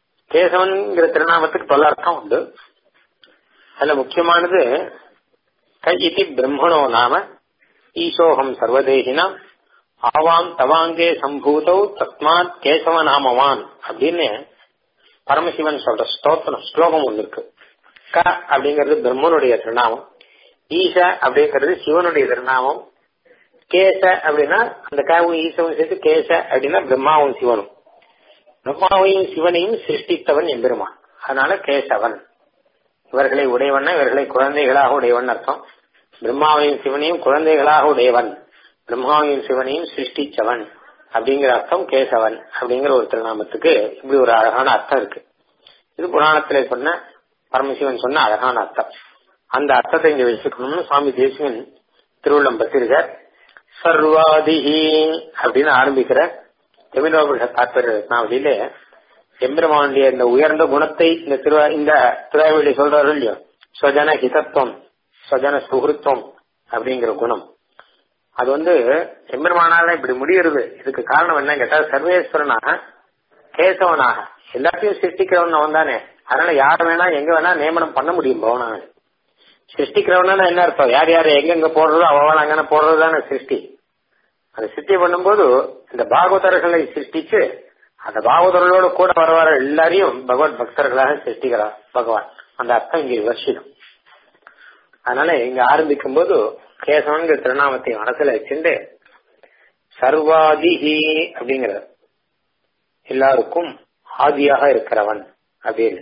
கேசவன்ங்கிற திருநாமத்துக்கு பல அர்த்தம் உண்டு அதுல முக்கியமானது க இதி பிரம்மணோ நாம ஈசோகம் சர்வதேகினாம் ஆவாம் தவாங்கே சம்பூதௌ தஸ்மாத் கேசவ நாமவான் அப்படின்னு பரமசிவன் சொல்ற ஸ்தோத்திரம் ஸ்லோகம் ஒண்ணு இருக்கு க அப்படிங்கிறது பிரம்மனுடைய திருநாமம் ஈச அப்படிங்கிறது சிவனுடைய திருநாமம் கேச அப்படின்னா அந்த காவும் ஈசவும் சேர்த்து கேச அப்படின்னா பிரம்மாவும் சிவனும் பிரம்மாவையும் சிவனையும் சிருஷ்டித்தவன் எம்பெருமான் அதனால கேசவன் இவர்களை உடையவன் இவர்களை குழந்தைகளாக உடையவன் அர்த்தம் பிரம்மாவையும் சிவனையும் குழந்தைகளாக உடையவன் பிரம்மாவையும் சிவனையும் சிருஷ்டிச்சவன் அப்படிங்கிற அர்த்தம் கேசவன் அப்படிங்கிற ஒரு திருநாமத்துக்கு இப்படி ஒரு அழகான அர்த்தம் இருக்கு இது புராணத்திலே சொன்ன பரமசிவன் சொன்ன அழகான அர்த்தம் அந்த அர்த்தத்தை இங்க வச்சுக்கணும்னு சுவாமி தேசிகன் திருவள்ளம் பத்திரிகார் சர்வாதிகி அப்படின்னு ஆரம்பிக்கிற தமிழோபுர தாற்பய ரத்னாவளியில எம்பெருமானுடைய இந்த உயர்ந்த குணத்தை இந்த திரு இந்த திருவாவளி சொல்றாரு இல்லையோ ஸ்வஜன ஹிதத்துவம் ஸ்வஜன சுகிருத்துவம் அப்படிங்கிற குணம் அது வந்து எம்பெருமானால இப்படி முடிகிறது இதுக்கு காரணம் என்ன கேட்டா சர்வேஸ்வரனாக கேசவனாக எல்லாத்தையும் சிருஷ்டிக்கிறவன் அவன் தானே அதனால யார் வேணா எங்க வேணா நியமனம் பண்ண முடியும் பவனாக சிருஷ்டிக்கிறவனா என்ன அர்த்தம் யார் யார் எங்கெங்க போடுறதோ அவன் அங்கன போடுறது தானே சிருஷ்டி அந்த சிருஷ்டி பண்ணும்போது இந்த பாகவதர்களை சிருஷ்டிச்சு அந்த பாகவதர்களோட கூட வர வர எல்லாரையும் பகவத் பக்தர்களாக சிருஷ்டிக்கிறார் பகவான் அந்த அர்த்தம் இங்க விவர்ஷிடும் அதனால இங்க ஆரம்பிக்கும் போது கேசவன்கிற திருநாமத்தை மனசுல வச்சுட்டு சர்வாதிகி அப்படிங்கிற எல்லாருக்கும் ஆதியாக இருக்கிறவன் அப்படின்னு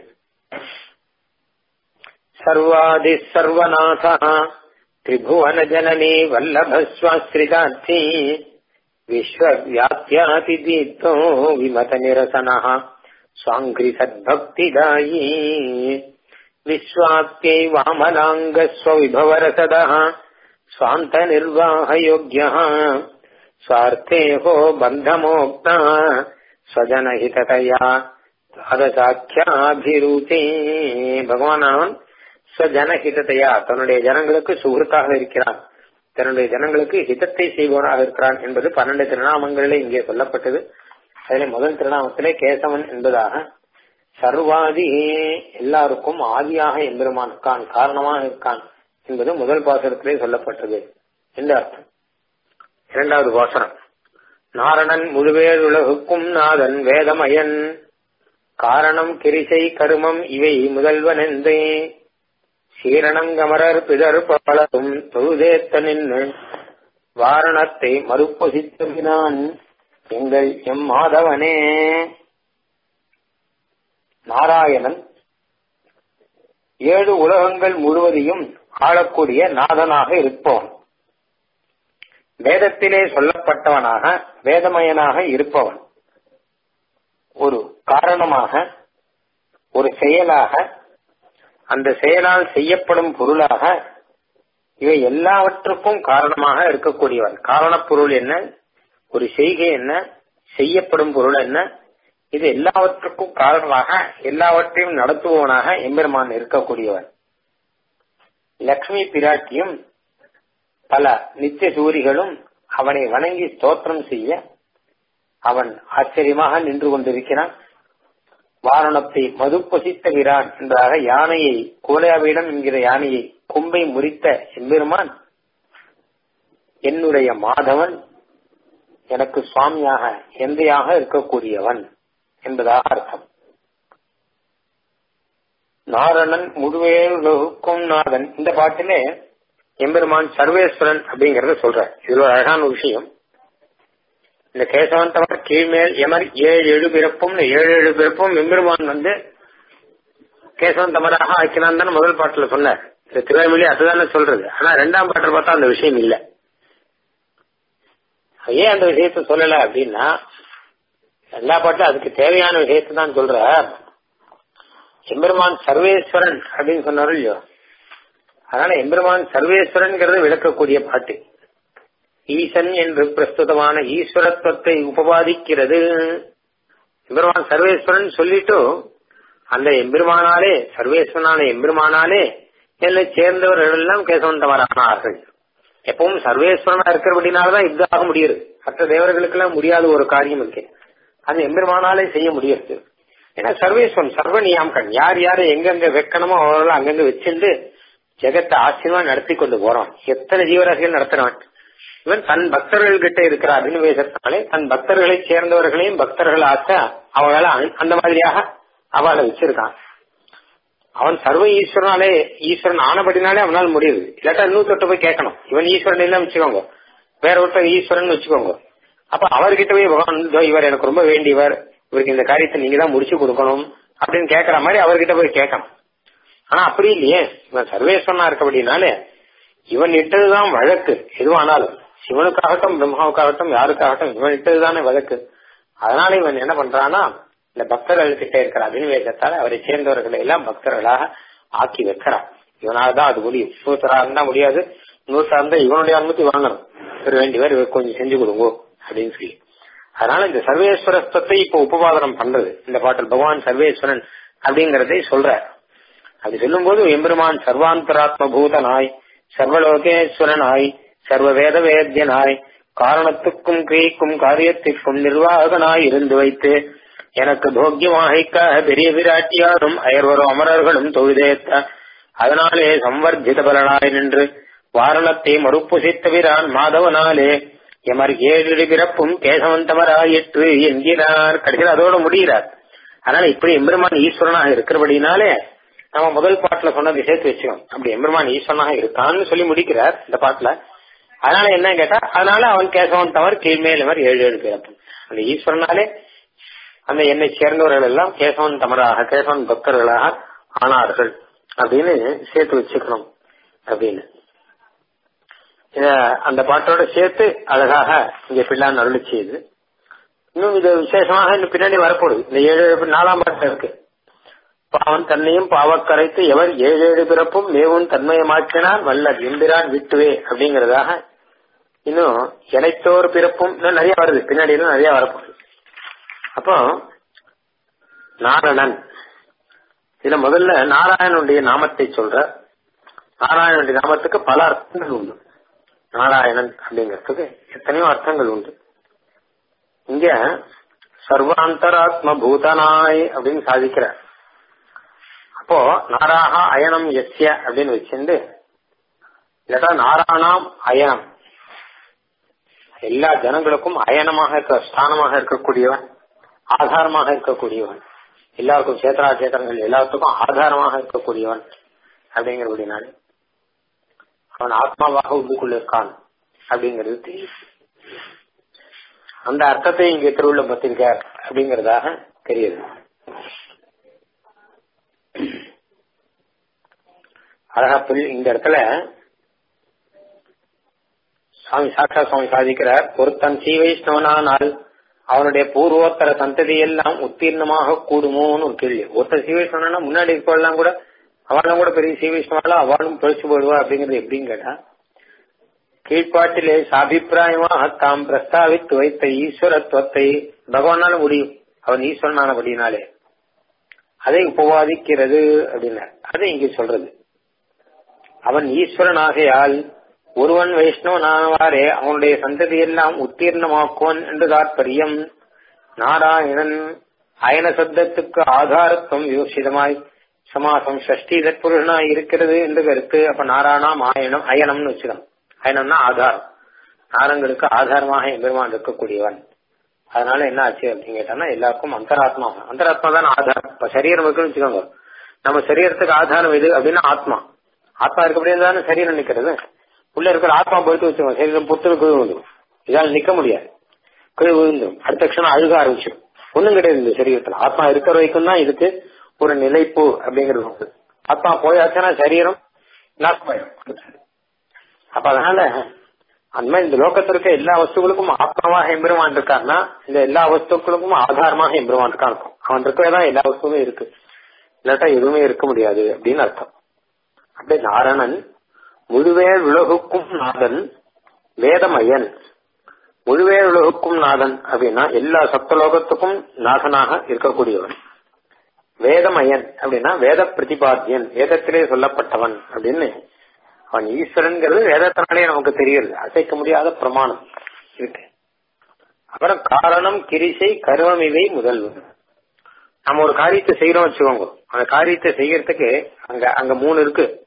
சர்வாதி சர்வநாத திரிபுவன ஜனனி வல்லபஸ்வாஸ்ரிதார்த்தி விஸ்வவியாப்யாதி தீப்தோ விமத நிரசன சுவாங்கிரி சத்பக்திதாயி விஸ்வாப்யை வாமலாங்க ஸ்வவிபவரசத स्वान्त निर्वाह योग्य स्वार्थेहो बन्धमोक्ता स्वजनहिततया துவாதசாக்கியாபிரூதே பகவானவன் ஸ்வஜனஹிதத்தையா தன்னுடைய ஜனங்களுக்கு சுகிருத்தாக இருக்கிறான் தன்னுடைய ஜனங்களுக்கு ஹிதத்தை செய்பவனாக இருக்கிறான் என்பது பன்னெண்டு திருநாமங்களிலே இங்கே சொல்லப்பட்டது அதிலே முதல் திருநாமத்திலே கேசவன் என்பதாக சர்வாதி எல்லாருக்கும் ஆதியாக எம்பெருமான் இருக்கான் காரணமாக இருக்கான் என்பது முதல் பாசனத்திலே சொல்லப்பட்டது என்ற அர்த்தம் இரண்டாவது பாசனம் நாரணன் முழுவேல் உலகுக்கும் நாதன் வேதமயன் காரணம் கிரிசை கருமம் இவை முதல்வன் என்றே சீரணங்கமரர் பிதர் பலரும் தொழுதேத்த நின்று வாரணத்தை மறுப்பொசித்தமினான் எங்கள் எம் மாதவனே நாராயணன் ஏழு உலகங்கள் முழுவதையும் ஆளக்கூடிய நாதனாக இருப்பவன் வேதத்திலே சொல்லப்பட்டவனாக வேதமயனாக இருப்பவன் ஒரு காரணமாக ஒரு செயலாக அந்த செயலால் செய்யப்படும் பொருளாக இவை எல்லாவற்றுக்கும் காரணமாக இருக்கக்கூடியவன் காரணப் பொருள் என்ன ஒரு செய்கை என்ன செய்யப்படும் பொருள் என்ன இது எல்லாவற்றுக்கும் காரணமாக எல்லாவற்றையும் நடத்துபவனாக எம்பெருமான் இருக்கக்கூடியவன் லக்ஷ்மி பிராட்டியும் பல நித்திய சூரிகளும் அவனை வணங்கி ஸ்தோத்திரம் செய்ய அவன் ஆச்சரியமாக நின்று கொண்டிருக்கிறான் வாரணத்தை மது பொசித்த வீரான் என்பதாக யானையை கோலையாவிடம் என்கிற யானையை கொம்பை முறித்த எம்பெருமான் என்னுடைய மாதவன் எனக்கு சுவாமியாக எந்தையாக இருக்கக்கூடியவன் என்பதாக அர்த்தம் நாரணன் முழுவேலுக்கும் நாதன் இந்த பாட்டிலே எம்பெருமான் சர்வேஸ்வரன் அப்படிங்கறத சொல்ற இதுல ஒரு அழகான விஷயம் இந்த கேசவன் தவிர கீழ்மேல் எமர் ஏழு ஏழு பிறப்பும் ஏழு ஏழு பிறப்பும் எம்பெருமான் வந்து கேசவன் தமராக ஆக்கினான் தான் முதல் பாட்டுல சொன்னார் இந்த திருவாய்மொழி அதுதானே சொல்றது ஆனா ரெண்டாம் பாட்டில் பார்த்தா அந்த விஷயம் இல்ல ஏன் அந்த விஷயத்த சொல்லல அப்படின்னா எல்லா பாட்டும் அதுக்கு தேவையான விஷயத்தை தான் சொல்ற எம்பெருமான் சர்வேஸ்வரன் அப்படின்னு சொன்னாரு இல்லையோ அதனால எம்பெருமான் சர்வேஸ்வரன்கிறது விளக்கக்கூடிய பாட்டு ஈசன் என்று பிரஸ்துதமான ஈஸ்வரத்துவத்தை உபபாதிக்கிறது எம்பெருமான் சர்வேஸ்வரன் சொல்லிட்டு அந்த எம்பெருமானாலே சர்வேஸ்வரனான எம்பெருமானாலே என்னை சேர்ந்தவர்கள் எல்லாம் கேசவந்தவரானார்கள் எப்பவும் சர்வேஸ்வரனா இருக்கிறபடினாலதான் இது ஆக முடியுது மற்ற தேவர்களுக்கு எல்லாம் முடியாத ஒரு காரியம் இருக்கு அது எம்பெருமானாலே செய்ய முடியாது ஏன்னா சர்வேஸ்வரன் சர்வ நியாமகன் யார் யாரு எங்கெங்க வைக்கணுமோ அவர்கள் அங்கங்க வச்சிருந்து ஜெகத்தை ஆச்சரியமா நடத்தி கொண்டு போறான் எத்தனை ஜீவராசிகள் நடத்துறான் இவன் தன் பக்தர்கள் கிட்ட இருக்கிற அபினிவேசத்தினாலே தன் பக்தர்களை சேர்ந்தவர்களையும் பக்தர்கள் ஆக்க அவங்கள அந்த மாதிரியாக அவளை வச்சிருக்கான் அவன் சர்வ ஈஸ்வரனாலே ஈஸ்வரன் ஆனபடினாலே அவனால் முடியுது இல்லாட்டா இன்னொருத்தட்ட போய் கேட்கணும் இவன் ஈஸ்வரன் எல்லாம் வச்சுக்கோங்க வேற ஒருத்தர் ஈஸ்வரன் வச்சுக்கோங்க அப்ப அவர்கிட்ட போய் பகவான் இதோ இவர் எனக்கு ரொம்ப வேண்டியவர் இவருக்கு இந்த காரியத்தை நீங்க தான் முடிச்சு கொடுக்கணும் அப்படின்னு கேட்கற மாதிரி அவர்கிட்ட போய் கேட்கணும் ஆனா அப்படி இல்லையே இவன் சர்வேஸ்வரனா இருக்கபடினாலே இவன் இட்டதுதான் வழக்கு எதுவானாலும் சிவனுக்காகட்டும் பிரம்மாவுக்காகட்டும் யாருக்காகட்டும் இவன் இட்டதுதானே வழக்கு அதனால இவன் என்ன பண்றான்னா இந்த பக்தர்கள் கிட்ட இருக்கிற அபினிவேசத்தால அவரை சேர்ந்தவர்களை எல்லாம் பக்தர்களாக ஆக்கி வைக்கிறான் இவனாலதான் அது முடியும் நூத்தரா இருந்தா முடியாது நூத்தரா இருந்தா இவனுடைய அனுமதி வாங்கணும் இவர் வேண்டியவர் இவர் கொஞ்சம் செஞ்சு கொடுங்கோ அப்படின்னு சொல்லி அதனால இந்த சர்வேஸ்வரத்துவத்தை இப்ப உபபாதனம் பண்றது இந்த பாட்டில் பகவான் சர்வேஸ்வரன் அப்படிங்கறதை சொல்ற அப்படி சொல்லும் போது எம்பெருமான் சர்வாந்தராத்ம பூதனாய் சர்வலோகேஸ்வரனாய் சர்வ வேத வேத்தியனாய் காரணத்துக்கும் கிரியைக்கும் காரியத்திற்கும் நிர்வாகனாய் இருந்து வைத்து எனக்கு போக்கியமாகிக்க பெரிய விராட்டியாரும் அயர்வரும் அமரர்களும் தொழுதேத்த அதனாலே சம்வர்த்தித பலனாய் நின்று வாரணத்தை மறுப்புசித்தவிரான் மாதவனாலே எமர் ஏழு பிறப்பும் கேசவந்தமராயிற்று என்கிறார் கடைசியில் அதோட முடிகிறார் அதனால இப்படி எம்பெருமான் ஈஸ்வரனாக இருக்கிறபடினாலே நம்ம முதல் பாட்டுல சொன்னதை சேர்த்து வச்சுக்கோம் அப்படி எம்பெருமான் ஈஸ்வரனாக இருக்கான்னு சொல்லி முடிக்கிறார் இந்த பாட்டுல அதனால என்ன கேட்டா அதனால அவன் கேசவன் தவறு கீழ்மேலவர் ஏழு ஏழு பிறப்பு அந்த ஈஸ்வரனாலே அந்த என்னை சேர்ந்தவர்கள் எல்லாம் கேசவன் தமராக கேசவன் பக்தர்களாக ஆனார்கள் அப்படின்னு சேர்த்து வச்சுக்கணும் அப்படின்னு இத அந்த பாட்டோட சேர்த்து அழகாக இங்க பிள்ளான் அருளி செய்யுது இன்னும் இது விசேஷமாக இன்னும் பின்னாடி வரப்போகுது இந்த ஏழு ஏழு நாலாம் பாட்டு இருக்கு பாவன் தன்னையும் பாவக்கரைத்து எவர் ஏழு ஏழு பிறப்பும் மேவும் தன்மயமாக்கினான் வல்ல எம்பிரான் விட்டுவே அப்படிங்கறதாக இன்னும் இணைத்தோர் பிறப்பும் இன்னும் நிறைய வருது பின்னாடி இன்னும் நிறைய வரப்போகுது அப்போ நாரணன் இதுல முதல்ல நாராயணனுடைய நாமத்தை சொல்ற நாராயணனுடைய நாமத்துக்கு பல அர்த்தங்கள் உண்டு நாராயணன் அப்படிங்கிறதுக்கு எத்தனையோ அர்த்தங்கள் உண்டு இங்க சர்வாந்தராத்ம பூதனாய் அப்படின்னு சாதிக்கிறார் அப்போ நாராக அயனம் எஸ்ய அப்படின்னு வச்சிருந்து இல்லாட்டா நாராயணாம் அயனம் எல்லா ஜனங்களுக்கும் அயனமாக இருக்க ஸ்தானமாக இருக்கக்கூடியவன் ஆதாரமாக இருக்கக்கூடியவன் எல்லாருக்கும் சேத்திரா சேத்திரங்கள் எல்லாத்துக்கும் ஆதாரமாக இருக்கக்கூடியவன் அப்படிங்கிறபடினாலே அவன் ஆத்மாவாக உள்ளுக்குள்ள இருக்கான் அப்படிங்கிறது தெரியும் அந்த அர்த்தத்தை இங்கே திருவுள்ள பத்திருக்கார் அப்படிங்கறதாக தெரியுது அழகா இந்த இடத்துல சுவாமி சாட்சா சுவாமி சாதிக்கிறார் ஒருத்தன் ஸ்ரீ வைஷ்ணவனானால் அவனுடைய பூர்வோத்தர சந்ததி எல்லாம் உத்தீர்ணமாக கூடுமோன்னு ஒரு கேள்வி ஒருத்தர் ஸ்ரீ வைஷ்ணவனா முன்னாடி இருக்கலாம் கூட அவளும் கூட பெரிய ஸ்ரீ வைஷ்ணவால அவளும் பழிச்சு போடுவா அப்படிங்கறது எப்படின்னு கேட்டா கீழ்ப்பாட்டிலே சாபிப்பிராயமாக தாம் பிரஸ்தாவித்து வைத்த ஈஸ்வரத்துவத்தை பகவானால முடியும் அவன் ஈஸ்வரனானபடினாலே அதை உபவாதிக்கிறது அப்படின்னார் அதை இங்க சொல்றது அவன் ஈஸ்வரனாகையால் ஒருவன் வைஷ்ணவனானவாறே அவனுடைய சந்ததி எல்லாம் உத்தீர்ணமாக்குவன் என்று தாற்பயம் நாராயணன் அயன சப்தத்துக்கு ஆதாரத்துவம் விவசிதமாய் சமாசம் ஷஷ்டி தற்புருஷனாய் இருக்கிறது என்று கருத்து அப்ப நாராயணம் ஆயனம் அயனம்னு வச்சுக்கணும் அயனம்னா ஆதாரம் நாரங்களுக்கு ஆதாரமாக எம்பெருமான் இருக்கக்கூடியவன் அதனால என்ன ஆச்சு அப்படின்னு கேட்டானா எல்லாருக்கும் அந்தராத்மா அந்தராத்மா தான் ஆதாரம் இப்ப சரீரம் இருக்குன்னு வச்சுக்கோங்க நம்ம சரீரத்துக்கு ஆதாரம் எது அப்படின்னா ஆத்மா ஆத்மா இருக்கப்படியே தானே சரீரம் நிக்கிறது உள்ள இருக்கிற ஆத்மா போயிட்டு வச்சுக்கோங்க சரீரம் புத்துன்னு கீழ் விழுந்துடும் இதால நிக்க முடியாது கீழ் விழுந்துடும் அடுத்த க்ஷணம் அழுக ஆரம்பிச்சிடும் ஒண்ணும் கிடையாது இந்த சரீரத்துல ஆத்மா இருக்கிற வரைக்கும் தான் இதுக்கு ஒரு நிலைப்பு அப்படிங்கிறது உண்டு ஆத்மா போயாச்சுன்னா சரீரம் நாசமாயிடும் அப்ப அதனால அந்த மாதிரி இந்த லோகத்திற்கு எல்லா வஸ்துகளுக்கும் ஆத்மாவாக எம்பெருமான் இருக்காருன்னா இந்த எல்லா வஸ்துக்களுக்கும் ஆதாரமாக எம்பெருமான் இருக்கான் இருக்கும் அவன் இருக்கவேதான் எல்லா வஸ்துவும் இருக்கு இல்லாட்டா எதுவுமே இருக்க முடியாது அப்படின்னு அர்த்தம் அப்படியே நாரணன் முழுவே உலகுக்கும் நாதன் வேதமயன் முழுவே உலகுக்கும் நாதன் அப்படின்னா எல்லா சப்தலோகத்துக்கும் நாதனாக இருக்கக்கூடியவன் வேதமயன் அப்படின்னா வேத பிரதிபாத்தியன் வேதத்திலே சொல்லப்பட்டவன் அப்படின்னு அவன் ஈஸ்வரன்கிறது வேதத்தினாலே நமக்கு தெரியுது அசைக்க முடியாத பிரமாணம் இருக்கு அப்புறம் காரணம் கிரிசை கருவம் இவை முதல்வன் நம்ம ஒரு காரியத்தை செய்யறோம் வச்சுக்கோங்க அந்த காரியத்தை செய்யறதுக்கு அங்க அங்க மூணு இருக்கு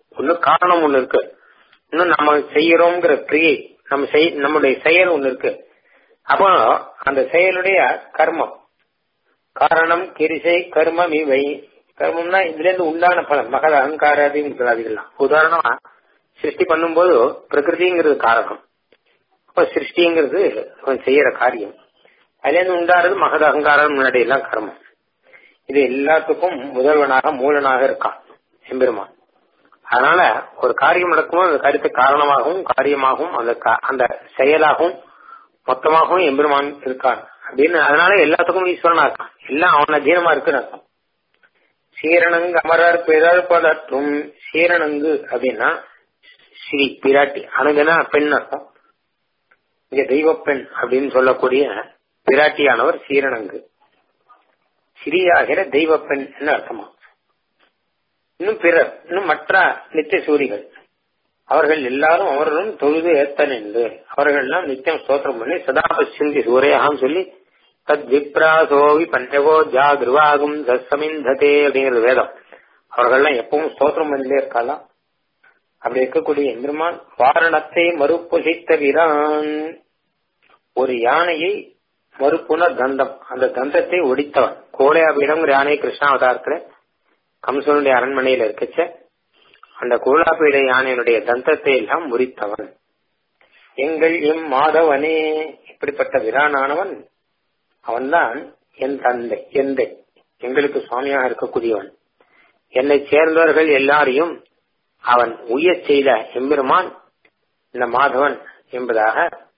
ஒண்ணு காரணம் ஒண்ணு இருக்கு இன்னும் நம்ம செய்யறோங்கிற கிரியை நம்ம செய் நம்முடைய செயல் ஒண்ணு இருக்கு அப்போ அந்த செயலுடைய கர்மம் காரணம் கிரிசை கர்மம் இவை கர்மம்னா இதுல இருந்து உண்டான பலன் மகத அகங்காராதிகள்லாம் உதாரணமா சிருஷ்டி பண்ணும்போது பிரகிருதிங்கிறது காரணம் அப்ப சிருஷ்டிங்கிறது அவன் செய்யற காரியம் அதுல இருந்து உண்டாறது மகத அகங்காரம் முன்னாடி எல்லாம் கர்மம் இது எல்லாத்துக்கும் முதல்வனாக மூலனாக இருக்கான் எம்பெருமான் அதனால ஒரு காரியம் நடக்கும்போது அந்த காரியத்தை காரணமாகவும் காரியமாகவும் அந்த அந்த செயலாகவும் மொத்தமாகவும் எம்பெருமான் இருக்கான் அப்படின்னு அதனால எல்லாத்துக்கும் ஈஸ்வரனா இருக்கான் எல்லாம் அவன் அதீனமா இருக்குன்னு அர்த்தம் சீரணங்கு அமரர் பிறர் பதற்றும் சீரணங்கு அப்படின்னா ஸ்ரீ பிராட்டி அணுகுனா பெண் அர்த்தம் இங்க தெய்வ பெண் அப்படின்னு சொல்லக்கூடிய பிராட்டியானவர் சீரணங்கு ஸ்ரீயாகிற தெய்வ பெண் என்ன அர்த்தமா இன்னும் பிறர் இன்னும் மற்ற நித்திய சூரிகள் அவர்கள் எல்லாரும் அவர்களும் தொழுது ஏத்தன் என்று அவர்கள் எல்லாம் நித்தியம் ஸ்தோத்திரம் பண்ணி சதா பசிந்தி சூரையாகம் சொல்லி தத் விப்ராசோவி பஞ்சகோ ஜா கிருவாகும் சசமிந்ததே அப்படிங்கிறது வேதம் அவர்கள்லாம் எப்பவும் ஸ்தோத்திரம் பண்ணிலே இருக்கலாம் அப்படி இருக்கக்கூடிய எம்பெருமான் வாரணத்தை மறுப்புசித்த வீரான் ஒரு யானையை மறுப்புன தந்தம் அந்த தந்தத்தை ஒடித்தவன் கோலையாபீடம்ங்கிற யானை கிருஷ்ணாவதாரத்துல கம்சனுடைய அரண்மனையில இருக்கச்ச அந்த கோலாபீட யானையினுடைய தந்தத்தை எல்லாம் முறித்தவன் எங்கள் எம் மாதவனே இப்படிப்பட்ட விரானானவன் அவன்தான் என் தந்தை எந்தை எங்களுக்கு சுவாமியாக இருக்கக்கூடியவன் என்னை சேர்ந்தவர்கள் எல்லாரையும் அவன் உய செய்த எம்பெருமான் இந்த மாதவன் என்பதாக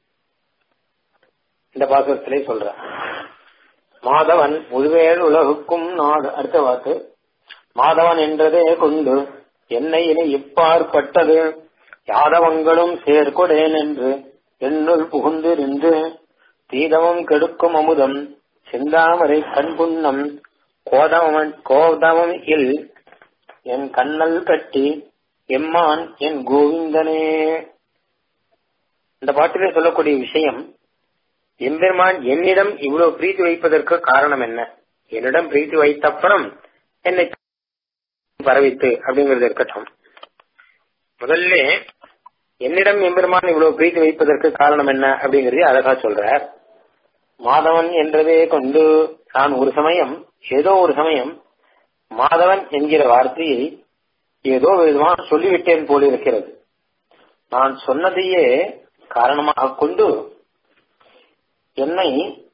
இந்த பாசுரத்திலே சொல்றான் மாதவன் முழுவேல் உலகுக்கும் நாடு அடுத்த வாக்கு மாதவன் என்றதே கொண்டு என்னை இனி இப்பாற்பட்டது யாதவங்களும் சேர்கொடேன் என்று என்னுள் புகுந்திருந்து தீதமும் கெடுக்கும் அமுதம் செந்தாமரை கண்புண்ணம் கோதமன் கோதமம் இல் என் கண்ணல் கட்டி எம்மான் என் கோவிந்தனே இந்த பாட்டிலே சொல்லக்கூடிய விஷயம் எம்பெருமான் என்னிடம் இவ்வளவு பிரீத்தி வைப்பதற்கு காரணம் என்ன என்னிடம் பிரீத்தி வைத்த அப்புறம் என்னை பரவித்து அப்படிங்கிறது இருக்கட்டும் முதல்ல என்னிடம் எம்பெருமான் இவ்வளவு பிரீத்தி வைப்பதற்கு காரணம் என்ன அப்படிங்கறதே அழகா சொல்றார் மாதவன் என்றதே கொண்டு நான் ஒரு சமயம் ஏதோ ஒரு சமயம் மாதவன் என்கிற வார்த்தையை ஏதோ விதமாக சொல்லிவிட்டேன் போல இருக்கிறது நான் சொன்னதையே காரணமாக கொண்டு என்னை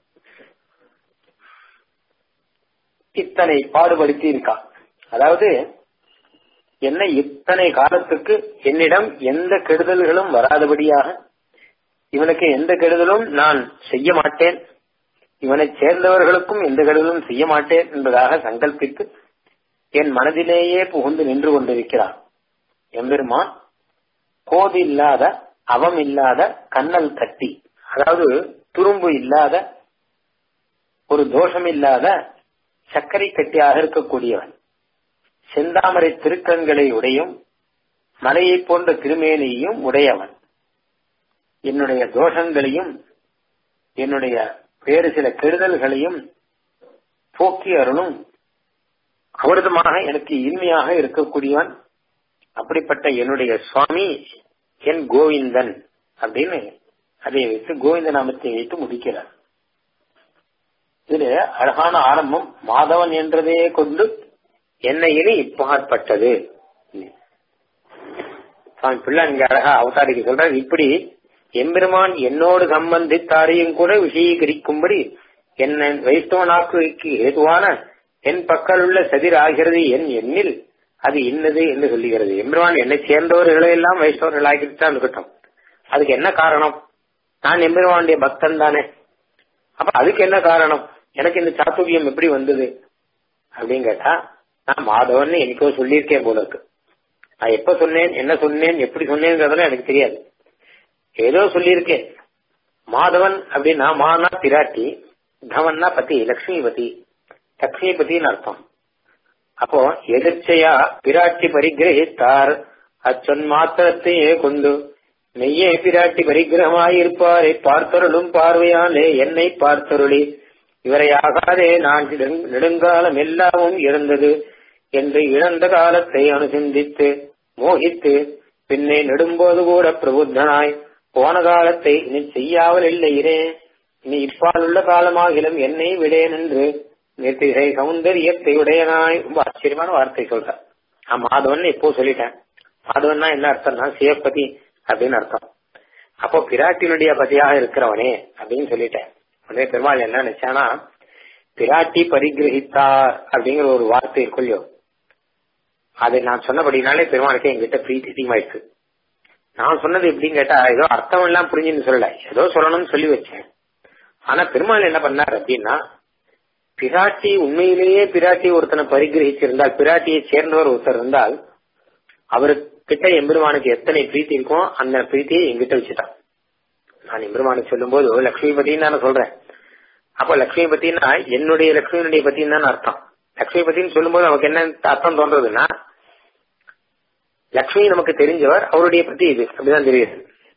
இத்தனை பாடுபடுத்தி இருக்கான் அதாவது என்னை இத்தனை காலத்துக்கு என்னிடம் எந்த கெடுதல்களும் வராதபடியாக இவனுக்கு எந்த கெடுதலும் நான் செய்ய மாட்டேன் இவனை சேர்ந்தவர்களுக்கும் எந்த கெடுதலும் செய்ய மாட்டேன் என்பதாக சங்கல்பித்து என் மனதிலேயே புகுந்து நின்று கொண்டிருக்கிறான் எம்பெருமான் கோது இல்லாத அவம் இல்லாத கண்ணல் கட்டி அதாவது துரும்பு இல்லாத ஒரு தோஷம் இல்லாத சர்க்கரை கட்டியாக இருக்கக்கூடியவன் செந்தாமரை திருக்கண்களை உடையும் மலையை போன்ற திருமேனியையும் உடையவன் என்னுடைய தோஷங்களையும் என்னுடைய வேறு சில கெடுதல்களையும் போக்கி அருளும் அமிர்தமாக எனக்கு இனிமையாக இருக்கக்கூடியவன் அப்படிப்பட்ட என்னுடைய சுவாமி என் கோவிந்தன் அப்படின்னு அதை வைத்து கோவிந்த நாமத்தை வைத்து முடிக்கிறார் இதுல அழகான ஆரம்பம் மாதவன் என்றதே கொண்டு என்னை இனி இப்பாற்பட்டது சுவாமி பிள்ளை இங்க அழகா அவதாரிக்கு சொல்றார் இப்படி எம்பெருமான் என்னோடு சம்பந்தித்தாரையும் கூட விஷயீகரிக்கும்படி என்னை வைஷ்ணவனாக்கு ஏதுவான என் பக்கம் உள்ள சதிர் ஆகிறது என் எண்ணில் அது இன்னது என்று சொல்லுகிறது எம்பெருமான் என்னை சேர்ந்தவர்களை எல்லாம் வைஷ்ணவர்கள் ஆகிட்டு தான் இருக்கட்டும் அதுக்கு என்ன காரணம் நான் எம்பெருமானுடைய பக்தன் தானே அப்ப அதுக்கு என்ன காரணம் எனக்கு இந்த சாத்துவியம் எப்படி வந்தது அப்படின்னு கேட்டா நான் மாதவன் எனக்கோ சொல்லியிருக்கேன் போல இருக்கு நான் எப்ப சொன்னேன் என்ன சொன்னேன் எப்படி சொன்னேங்கிறதெல்லாம் எனக்கு தெரியாது ஏதோ சொல்லியிருக்கேன் மாதவன் அப்படின்னா மானா பிராட்டி தவன்னா பதி லக்ஷ்மிபதி லக்ஷ்மிபதினு அர்த்தம் அப்போ எதிர்ச்சையா பிராட்டி பரிகிரகித்தார் அச்சொன் மாத்திரத்தையே கொண்டு மெய்யே பிராட்டி பரிகிரகமாயிருப்பாரை பார்த்தருளும் பார்வையாலே என்னை பார்த்தருளி இவரை ஆகாதே நான் நெடுங்காலம் எல்லாமும் இருந்தது என்று இழந்த காலத்தை அனுசிந்தித்து மோகித்து பின்னே நெடும்போது கூட பிரபுத்தனாய் போன காலத்தை இனி செய்யாமல் இல்லையிரே இனி இப்பால் உள்ள காலமாகிலும் என்னை விடேன் என்று நித்திகை சௌந்தரியத்தை உடையனாய் ரொம்ப ஆச்சரியமான வார்த்தை சொல்ற நான் மாதவன் இப்போ சொல்லிட்டேன் மாதவன்னா என்ன அர்த்தம்னா சிவபதி அப்படின்னு அர்த்தம் அப்போ பிராட்டினுடைய பதியாக இருக்கிறவனே அப்படின்னு சொல்லிட்டேன் உடனே பெருமாள் என்ன நினைச்சானா பிராட்டி பரிகிரகித்தார் அப்படிங்கிற ஒரு வார்த்தை இருக்குல்லையோ அதை நான் சொன்னபடினாலே பெருமாளுக்கு என்கிட்ட பிரீத்தி அதிகமாயிடுச்சு நான் சொன்னது எப்படின்னு கேட்டா ஏதோ அர்த்தம் எல்லாம் புரிஞ்சுன்னு சொல்லல ஏதோ சொல்லணும்னு சொல்லி வச்சேன் ஆனா பெருமாள் என்ன பண்ணார் அப்படின்னா பிராட்டி உண்மையிலேயே பிராட்டி ஒருத்தனை பரிகிரகிச்சிருந்தால் பிராட்டியை சேர்ந்தவர் ஒருத்தர் இருந்தால் அவருக்கிட்ட எம்பெருமானுக்கு எத்தனை பிரீத்தி இருக்கோ அந்த பிரீத்தியை எங்கிட்ட வச்சுட்டான் நான் எம்பெருமானுக்கு சொல்லும் போது லட்சுமி பத்தின்னு தானே சொல்றேன் அப்ப லட்சுமி பத்தின்னா என்னுடைய லட்சுமியுடைய பத்தின்னு தானே அர்த்தம் லட்சுமி பத்தின்னு சொல்லும்போது நமக்கு என்ன அர்த்தம் தோன்றதுன்னா லக்ஷ்மி நமக்கு தெரிஞ்சவர் அவருடைய பத்தி இது அப்படிதான் தெரியுது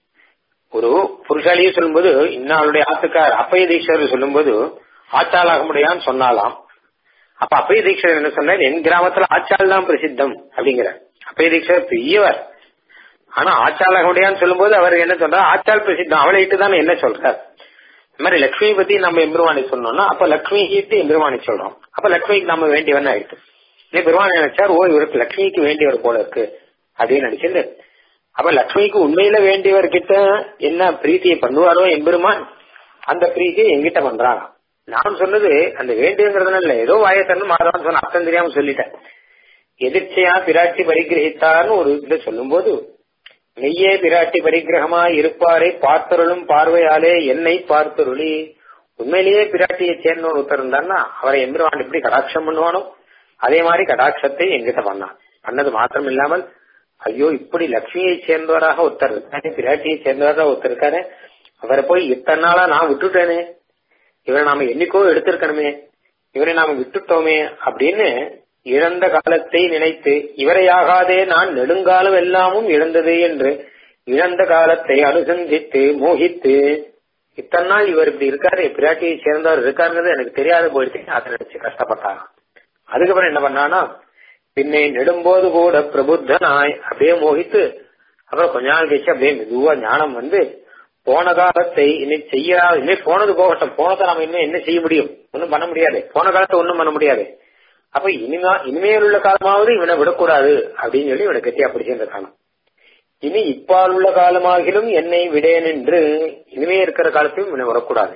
ஒரு புருஷாலியே சொல்லும்போது இன்னும் அவருடைய ஆத்துக்கார் அப்பய தீட்சர் சொல்லும்போது ஆச்சாலாக முடியான்னு சொன்னாலாம் அப்ப அப்பய தீட்சர் என்ன சொன்னார் என் கிராமத்துல ஆச்சால் தான் பிரசித்தம் அப்படிங்கிற அப்பய தீட்சர் பெரியவர் ஆனா ஆச்சாலாக முடியான்னு சொல்லும்போது அவர் என்ன சொல்றார் ஆச்சால் பிரசித்தம் அவளை இட்டு தான் என்ன சொல்றார் இந்த மாதிரி லக்ஷ்மி பத்தி நம்ம எம்பெருமானை சொன்னோம்னா அப்ப லக்ஷ்மி இட்டு எம்பெருமானை சொல்றோம் அப்ப லக்ஷ்மிக்கு நம்ம வேண்டியவன் ஆயிட்டு இதே பெருமான் நினைச்சார் ஓ இவருக்கு லக்ஷ்மிக்கு வேண்டியவர் போல இருக்கு அப்படின்னு நினைச்சிருந்து அப்ப லக்ஷ்மிக்கு உண்மையில வேண்டியவர் கிட்ட என்ன பிரீத்தியை பண்ணுவாரோ எம்பெருமான் அந்த பிரீத்தியை எங்கிட்ட பண்றாங்க நான் சொன்னது அந்த வேண்டியங்கிறதுனால ஏதோ வாயத்தன்னு மாதவன் சொன்ன அர்த்தம் தெரியாம சொல்லிட்டேன் எதிர்ச்சையா பிராட்டி பரிகிரகித்தார்னு ஒரு இதுல சொல்லும் போது மெய்யே பிராட்டி பரிகிரகமா இருப்பாரே பார்த்தருளும் பார்வையாலே என்னை பார்த்தருளி உண்மையிலேயே பிராட்டியை சேர்ந்த ஒருத்தர் இருந்தான்னா அவரை எம்பெருமான் எப்படி கடாட்சம் பண்ணுவானோ அதே மாதிரி கடாட்சத்தை எங்கிட்ட பண்ணான் பண்ணது மாத்திரம் இல்லாமல் ஐயோ இப்படி லட்சுமியை சேர்ந்தவராக ஒருத்தர் இருக்காரு பிராட்டியை சேர்ந்தவராக ஒருத்தர் இருக்காரு அவரை போய் இத்தனை நாளா நான் விட்டுட்டேனே இவரை நாம என்னைக்கோ எடுத்திருக்கணுமே இவரை நாம விட்டுட்டோமே அப்படின்னு இழந்த காலத்தை நினைத்து இவரையாகாதே நான் நெடுங்காலம் எல்லாமும் இழந்தது என்று இழந்த காலத்தை அனுசந்தித்து மோகித்து இத்தனை நாள் இவர் இப்படி இருக்காரு பிராட்டியை சேர்ந்தவர் இருக்காருங்கிறது எனக்கு தெரியாத போயிடுச்சு அதை நினைச்சு கஷ்டப்பட்டாங்க அதுக்கப்புறம் என்ன பண்ணானா பின்னே நெடும்போது கூட பிரபுத்தனாய் அப்படியே மோகித்து அப்புறம் கொஞ்ச நாள் கழிச்சு அப்படியே மெதுவா ஞானம் வந்து போன காலத்தை இனி செய்யா இனிமே போனது போகட்டும் போனதை நாம இன்னும் என்ன செய்ய முடியும் ஒன்னும் பண்ண முடியாது போன காலத்தை ஒன்னும் பண்ண முடியாது அப்ப இனிமே இனிமேல் உள்ள காலமாவது இவனை விடக்கூடாது அப்படின்னு சொல்லி இவனை கட்டியா பிடிச்சிருந்த காலம் இனி இப்பால் உள்ள காலமாகிலும் என்னை விடேன் என்று இனிமே இருக்கிற காலத்தையும் இவனை விடக்கூடாது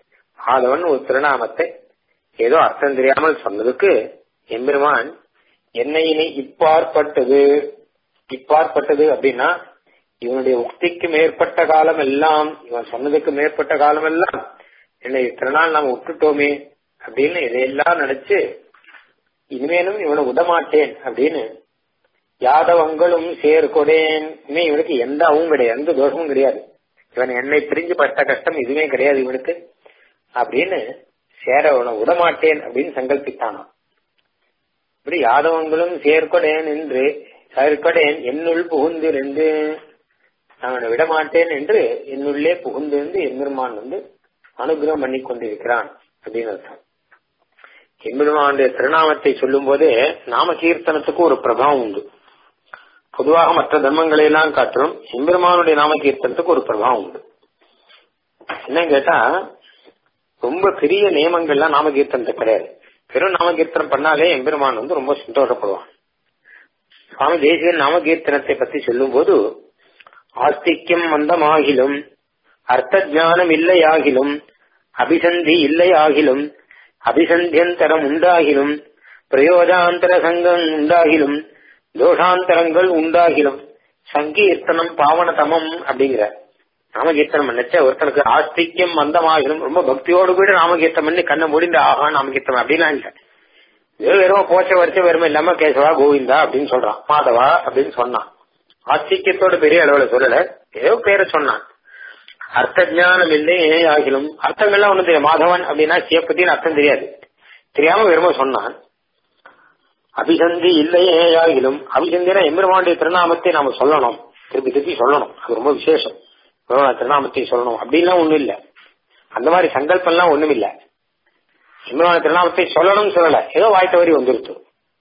ஆதவன் ஒரு திருநாமத்தை ஏதோ அர்த்தம் தெரியாமல் சொன்னதுக்கு எம்பெருமான் என்னை இனி இப்பாற்பட்டது இப்பாற்பட்டது அப்படின்னா இவனுடைய உக்திக்கு மேற்பட்ட காலம் எல்லாம் இவன் சொன்னதுக்கு மேற்பட்ட காலம் எல்லாம் என்னை இத்தனை நாள் நாம் விட்டுட்டோமே அப்படின்னு இதையெல்லாம் நினைச்சு இனிமேலும் இவனை விடமாட்டேன் அப்படின்னு யாதவங்களும் சேர்கொடேன் இனிமே இவனுக்கு எந்த அவும் கிடையாது எந்த தோஷமும் கிடையாது இவன் என்னை பிரிஞ்சு பட்ட கஷ்டம் எதுவுமே கிடையாது இவனுக்கு அப்படின்னு சேர இவனை விடமாட்டேன் அப்படின்னு சங்கல்பித்தானாம் இப்படி யாதவங்களும் சேர்க்கொடேன் என்று சேர்க்கொடேன் என்னுள் புகுந்திருந்து அவனை விடமாட்டேன் என்று என்னுள்ளே புகுந்திருந்து எம்பெருமான் வந்து அனுகிரகம் பண்ணி கொண்டிருக்கிறான் அப்படின்னு அர்த்தம் எம்பெருமானுடைய திருநாமத்தை சொல்லும் போதே நாம கீர்த்தனத்துக்கு ஒரு பிரபாவம் உண்டு பொதுவாக மற்ற தர்மங்களை எல்லாம் காட்டிலும் எம்பெருமானுடைய நாம கீர்த்தனத்துக்கு ஒரு பிரபாவம் உண்டு என்ன கேட்டா ரொம்ப பெரிய நியமங்கள்லாம் நாம கீர்த்தனத்துக்கு கிடையாது வெறும் நாம கீர்த்தனம் பண்ணாலே எம்பெருமான் வந்து ரொம்ப சந்தோஷப்படுவான் சுவாமி தேசியன் நாம கீர்த்தனத்தை பத்தி சொல்லும் போது ஆஸ்திக்யம் மந்தமாகிலும் அர்த்த ஜானம் இல்லையாகிலும் அபிசந்தி இல்லையாகிலும் அபிசந்தியந்தரம் உண்டாகிலும் பிரயோஜாந்தர சங்கம் உண்டாகிலும் தோஷாந்தரங்கள் உண்டாகிலும் சங்கீர்த்தனம் பாவனதமம் அப்படிங்கிற நாமகீர்த்தனம் பண்ணச்ச ஒருத்தனுக்கு ஆஸ்திக்யம் மந்தமாகிலும் ரொம்ப பக்தியோடு கூட நாமகீர்த்தம் பண்ணி கண்ணை முடிந்த ஆகா நாமகீர்த்தம் அப்படிலாம் இல்ல ஏதோ வெறும் போச்ச வரிசை வெறுமை இல்லாம கேசவா கோவிந்தா அப்படின்னு சொல்றான் மாதவா அப்படின்னு சொன்னான் ஆஸ்திக்யத்தோட பெரிய அளவுல சொல்லல ஏதோ பேரை சொன்னான் அர்த்த ஜானம் இல்லை ஆகிலும் அர்த்தங்கள்லாம் ஒண்ணும் தெரியும் மாதவன் அப்படின்னா சிவப்பத்தின்னு அர்த்தம் தெரியாது தெரியாம வெறும சொன்னான் அபிசந்தி இல்லையே ஆகிலும் அபிசந்தினா எம்பெருமானுடைய திருநாமத்தை நாம சொல்லணும் திருப்பி திருப்பி சொல்லணும் அது ரொம்ப விசேஷம் திருநாமத்தை சொல்லணும் அப்படின்லாம் ஒண்ணும் இல்ல அந்த மாதிரி சங்கல்பம்லாம் ஒண்ணும் இல்ல எம்பெருமான திருநாமத்தை சொல்லணும்னு சொல்லல ஏதோ வாய்த்த வரி வந்துருச்சு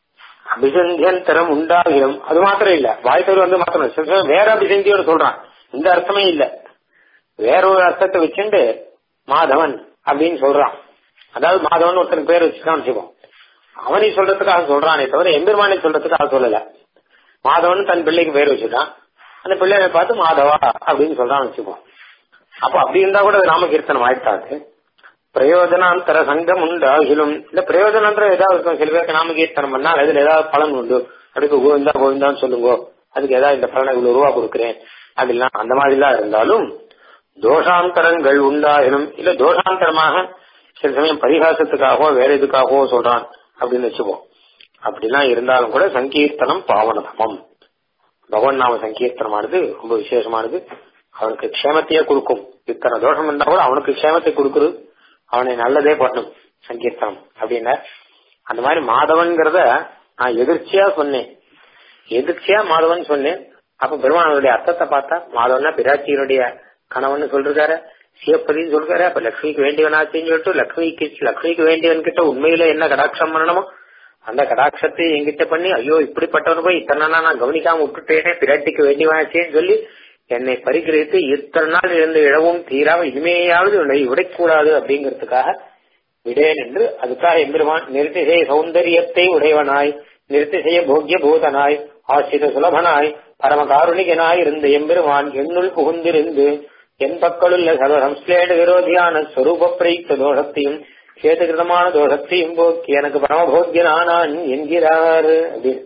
அபிசந்தியந்தரம் உண்டாகிடும் அது மாத்திரம் இல்ல வாய்த்தவர் வந்து மாத்திரம் சில சமயம் வேற அபிசந்தியோட சொல்றான் இந்த அர்த்தமே இல்ல வேற ஒரு அர்த்தத்தை வச்சுட்டு மாதவன் அப்படின்னு சொல்றான் அதாவது மாதவன் ஒருத்தனுக்கு பேர் வச்சுக்கான்னு வச்சுக்கோம் அவனை சொல்றதுக்காக சொல்றானே தவிர எம்பெருமானை சொல்றதுக்காக சொல்லல மாதவன் தன் பிள்ளைக்கு பேர் வச்சுட்டான் அந்த பிள்ளையை பார்த்து மாதவா அப்படின்னு சொல்றான்னு வச்சுக்கோம் அப்ப அப்படி இருந்தா கூட அது நாமகீர்த்தனம் ஆயிட்டாது பிரயோஜனாந்தர சங்கம் உண்டாகிலும் இல்ல பிரயோஜனாந்தரம் ஏதாவது இருக்கும் சில பேருக்கு நாமகீர்த்தனம் பண்ணால் அதுல ஏதாவது பலன் உண்டு அதுக்கு கோவிந்தா கோவிந்தான்னு சொல்லுங்க அதுக்கு ஏதாவது இந்த பலனை இவ்வளவு ரூபா கொடுக்குறேன் அதெல்லாம் அந்த மாதிரிலாம் இருந்தாலும் தோஷாந்தரங்கள் உண்டாகிலும் இல்ல தோஷாந்தரமாக சில சமயம் பரிகாசத்துக்காகவோ வேற எதுக்காகவோ சொல்றான் அப்படின்னு வச்சுப்போம் அப்படிலாம் இருந்தாலும் கூட சங்கீர்த்தனம் பாவனதமம் பகவான் நாம சங்கீர்த்தனமானது ரொம்ப விசேஷமானது அவனுக்கு க்ஷேமத்தையே கொடுக்கும் இத்தனை தோஷம் இருந்தா கூட அவனுக்கு க்ஷேமத்தை கொடுக்குறது அவனை நல்லதே பண்ணும் சங்கீர்த்தனம் அப்படின்னா அந்த மாதிரி மாதவன்கிறத நான் எதிர்ச்சியா சொன்னேன் எதிர்ச்சியா மாதவன் சொன்னேன் அப்ப பெருமானுடைய அர்த்தத்தை பார்த்தா மாதவன்னா பிராட்டியினுடைய கணவன் சொல்றாரு சிவப்பதின்னு சொல்றாரு அப்ப லக்ஷ்மிக்கு வேண்டியவனாச்சுன்னு சொல்லிட்டு லக்ஷ்மிக்கு லக்ஷ்மிக்கு வேண்டியவன் கிட்ட உண்மையில என்ன கடாட்சம் பண்ணணுமோ அந்த கடாட்சத்தை என்கிட்ட பண்ணி ஐயோ இப்படிப்பட்டவனு போய் இத்தனை நாள் நான் கவனிக்காம விட்டுட்டேனே பிராட்டிக்கு வேண்டியவனாச்சேன்னு சொல்லி என்னை பரிகிரகித்து இத்தனை நாள் இருந்து இழவும் தீராம இனிமேயாவது உன்னை விடக்கூடாது அப்படிங்கிறதுக்காக விடேன் என்று அதுக்காக எம்பெருமான் நிறுத்திசை சௌந்தரியத்தை உடையவனாய் நிறுத்திசைய போக்கிய பூதனாய் ஆசிரித சுலபனாய் பரம காருணிகனாய் இருந்த எம்பெருமான் என்னுள் புகுந்திருந்து என் பக்கலுள்ள சர்வ சம்ஸ்லேட விரோதியான ஸ்வரூப பிரயுக்த தோஷத்தையும் சேதுகிருதமான தோஷத்தையும் போக்கி எனக்கு பரமபோக்கியனானான் என்கிறார் அப்படின்னு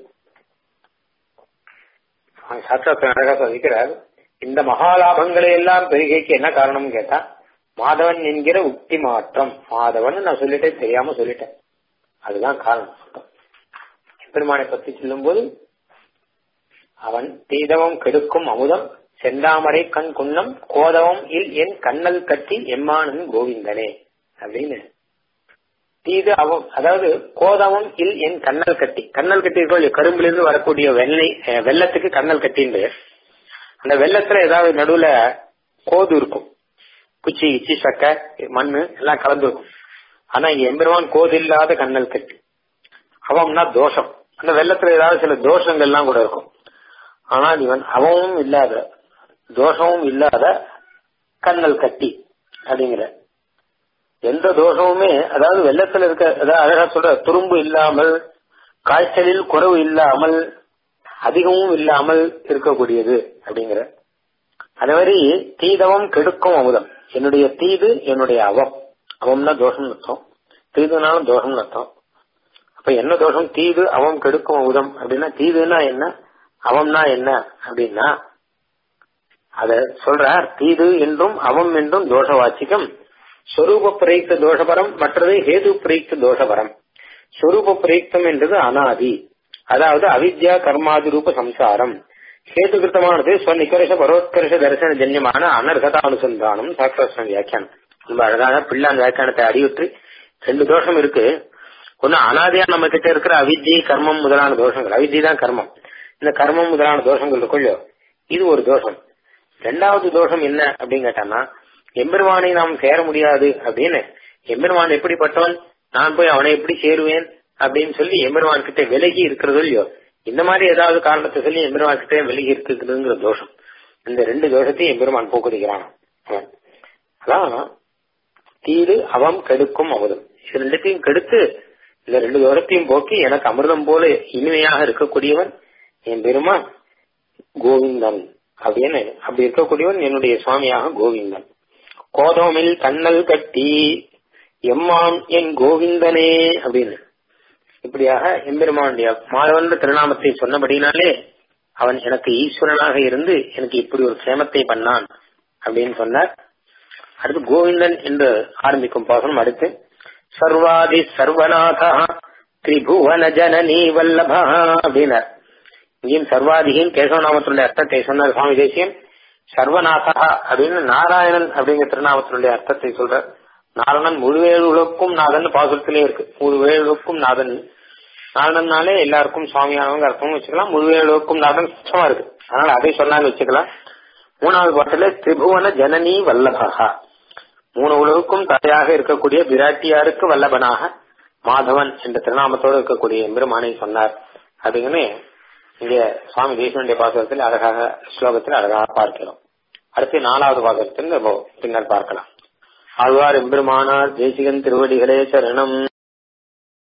சாஸ்திரத்தை அழகா சொல்லிக்கிறார் இந்த மகாலாபங்களை எல்லாம் பெருகைக்கு என்ன காரணம் கேட்டா மாதவன் என்கிற உக்தி மாற்றம் மாதவன் நான் சொல்லிட்டேன் தெரியாம சொல்லிட்டேன் அதுதான் காரணம் பெருமானை பத்தி சொல்லும் போது அவன் தீதவம் கெடுக்கும் அமுதம் செந்தாமரை கண் குன்னம் கோதவம் இல் என் கண்ணல் கட்டி எம்மானன் கோவிந்தனே அப்படின்னு தீது அவம் அதாவது கோதவம் இல் என் கண்ணல் கட்டி கண்ணல் கட்டி இருக்கோ கரும்பிலிருந்து வரக்கூடிய வெள்ளை வெள்ளத்துக்கு கண்ணல் கட்டின்னு அந்த வெள்ளத்துல ஏதாவது நடுவுல கோது இருக்கும் குச்சி இச்சி சக்கை மண்ணு எல்லாம் கலந்து இருக்கும் ஆனா இங்க எம்பெருமான் கோது இல்லாத கண்ணல் கட்டி அவம்னா தோஷம் அந்த வெள்ளத்துல ஏதாவது சில தோஷங்கள் எல்லாம் கூட இருக்கும் ஆனால் இவன் அவமும் இல்லாத தோஷமும் இல்லாத கண்ணல் கட்டி அப்படிங்கிற எந்த தோஷமுமே அதாவது வெள்ளத்துல இருக்க அதாவது அழகா சொல்ற துரும்பு இல்லாமல் காய்ச்சலில் குறைவு இல்லாமல் அதிகமும் இல்லாமல் இருக்கக்கூடியது அப்படிங்கிற அதே மாதிரி தீதவம் கெடுக்கும் அமுதம் என்னுடைய தீது என்னுடைய அவம் அவம்னா தோஷம் அர்த்தம் தீதுனாலும் தோஷம் அர்த்தம் அப்ப என்ன தோஷம் தீது அவம் கெடுக்கும் அமுதம் அப்படின்னா தீதுன்னா என்ன அவம்னா என்ன அப்படின்னா அத சொல்றார் தீது என்றும் அவம் என்றும் தோஷ வாச்சிகம் ஸ்வரூப பிரயுக்த தோஷபரம் மற்றது ஹேது பிரயுக்த தோஷபரம் ஸ்வரூப பிரயுக்தம் என்றது அனாதி அதாவது அவித்யா கர்மாதி ரூப சம்சாரம் ஹேதுகிருத்தமானது ஸ்வநிகர்ஷ பரோத்கர்ஷ தரிசன ஜன்யமான அனர்ஹதா அனுசந்தானம் சாஸ்திரம் வியாக்கியானம் ரொம்ப அழகான பிள்ளான் வியாக்கியானத்தை அறிவுற்று ரெண்டு தோஷம் இருக்கு ஒன்னு அனாதியா நம்ம கிட்ட இருக்கிற அவித்யை கர்மம் முதலான தோஷங்கள் அவித்யை தான் கர்மம் இந்த கர்மம் முதலான தோஷங்கள் இருக்குள்ளோ இது ஒரு தோஷம் ரெண்டாவது தோஷம் என்ன அப்படின்னு கேட்டான்னா எம்பெருமானை நாம் சேர முடியாது அப்படின்னு எம்பெருமான் எப்படிப்பட்டவன் நான் போய் அவனை எப்படி சேருவேன் அப்படின்னு சொல்லி எம்பெருமான் கிட்ட விலகி இருக்கிறது இல்லையோ இந்த மாதிரி ஏதாவது காரணத்தை சொல்லி எம்பெருமான் கிட்ட விலகி இருக்குதுங்கிற தோஷம் இந்த ரெண்டு தோஷத்தையும் எம்பெருமான் போக்குதிக்கிறான் அவன் அதான் தீது அவம் கெடுக்கும் அமுதம் இது ரெண்டுத்தையும் கெடுத்து இந்த ரெண்டு தோஷத்தையும் போக்கி எனக்கு அமிர்தம் போல இனிமையாக இருக்கக்கூடியவன் என் பெருமான் கோவிந்தன் அப்படின்னு அப்படி இருக்கக்கூடியவன் என்னுடைய சுவாமியாக கோவிந்தன் கோதோமில் கண்ணல் கட்டி எம்மான் என் கோவிந்தனே அப்படின்னு இப்படியாக எம்பெருமானுடைய மாதவன் திருநாமத்தை சொன்னபடினாலே அவன் எனக்கு ஈஸ்வரனாக இருந்து எனக்கு இப்படி ஒரு சேமத்தை பண்ணான் அப்படின்னு சொன்னார் அடுத்து கோவிந்தன் என்று ஆரம்பிக்கும் பாசனம் அடுத்து சர்வாதி சர்வநாதா திரிபுவன ஜனனி வல்லபா அப்படின்னார் இங்கேயும் சர்வாதிகின் கேசவநாமத்தினுடைய அர்த்தத்தை சொன்னார் சுவாமி தேசியம் சர்வநாதா அப்படின்னு நாராயணன் அப்படிங்கிற திருநாமத்தினுடைய அர்த்தத்தை சொல்ற நாரணன் முழுவேழுக்கும் நாதன் பாசுரத்திலே இருக்கு முழுவேழுக்கும் நாதன் நாதன்னாலே எல்லாருக்கும் சுவாமியானவங்க அர்த்தமும் வச்சுக்கலாம் முழுவேழுக்கும் நாதன் சுத்தமா இருக்கு அதனால அதை சொன்னாங்க வச்சுக்கலாம் மூணாவது பாட்டுல திரிபுவன ஜனனி வல்லபகா மூணு உலகுக்கும் தாயாக இருக்கக்கூடிய பிராட்டியாருக்கு வல்லபனாக மாதவன் என்ற திருநாமத்தோடு இருக்கக்கூடிய எம்பெருமானை சொன்னார் அப்படிங்கன்னு இங்க சுவாமி தேசனுடைய பாசுரத்தில் அழகாக ஸ்லோகத்தில் அழகாக பார்க்கிறோம் அடுத்து நாலாவது பாசுரத்தில் நம்ம பின்னர் பார்க்கலாம் ஆழ்வார் எம்பெருமானார் தேசிகன் திருவடிகளே சரணம்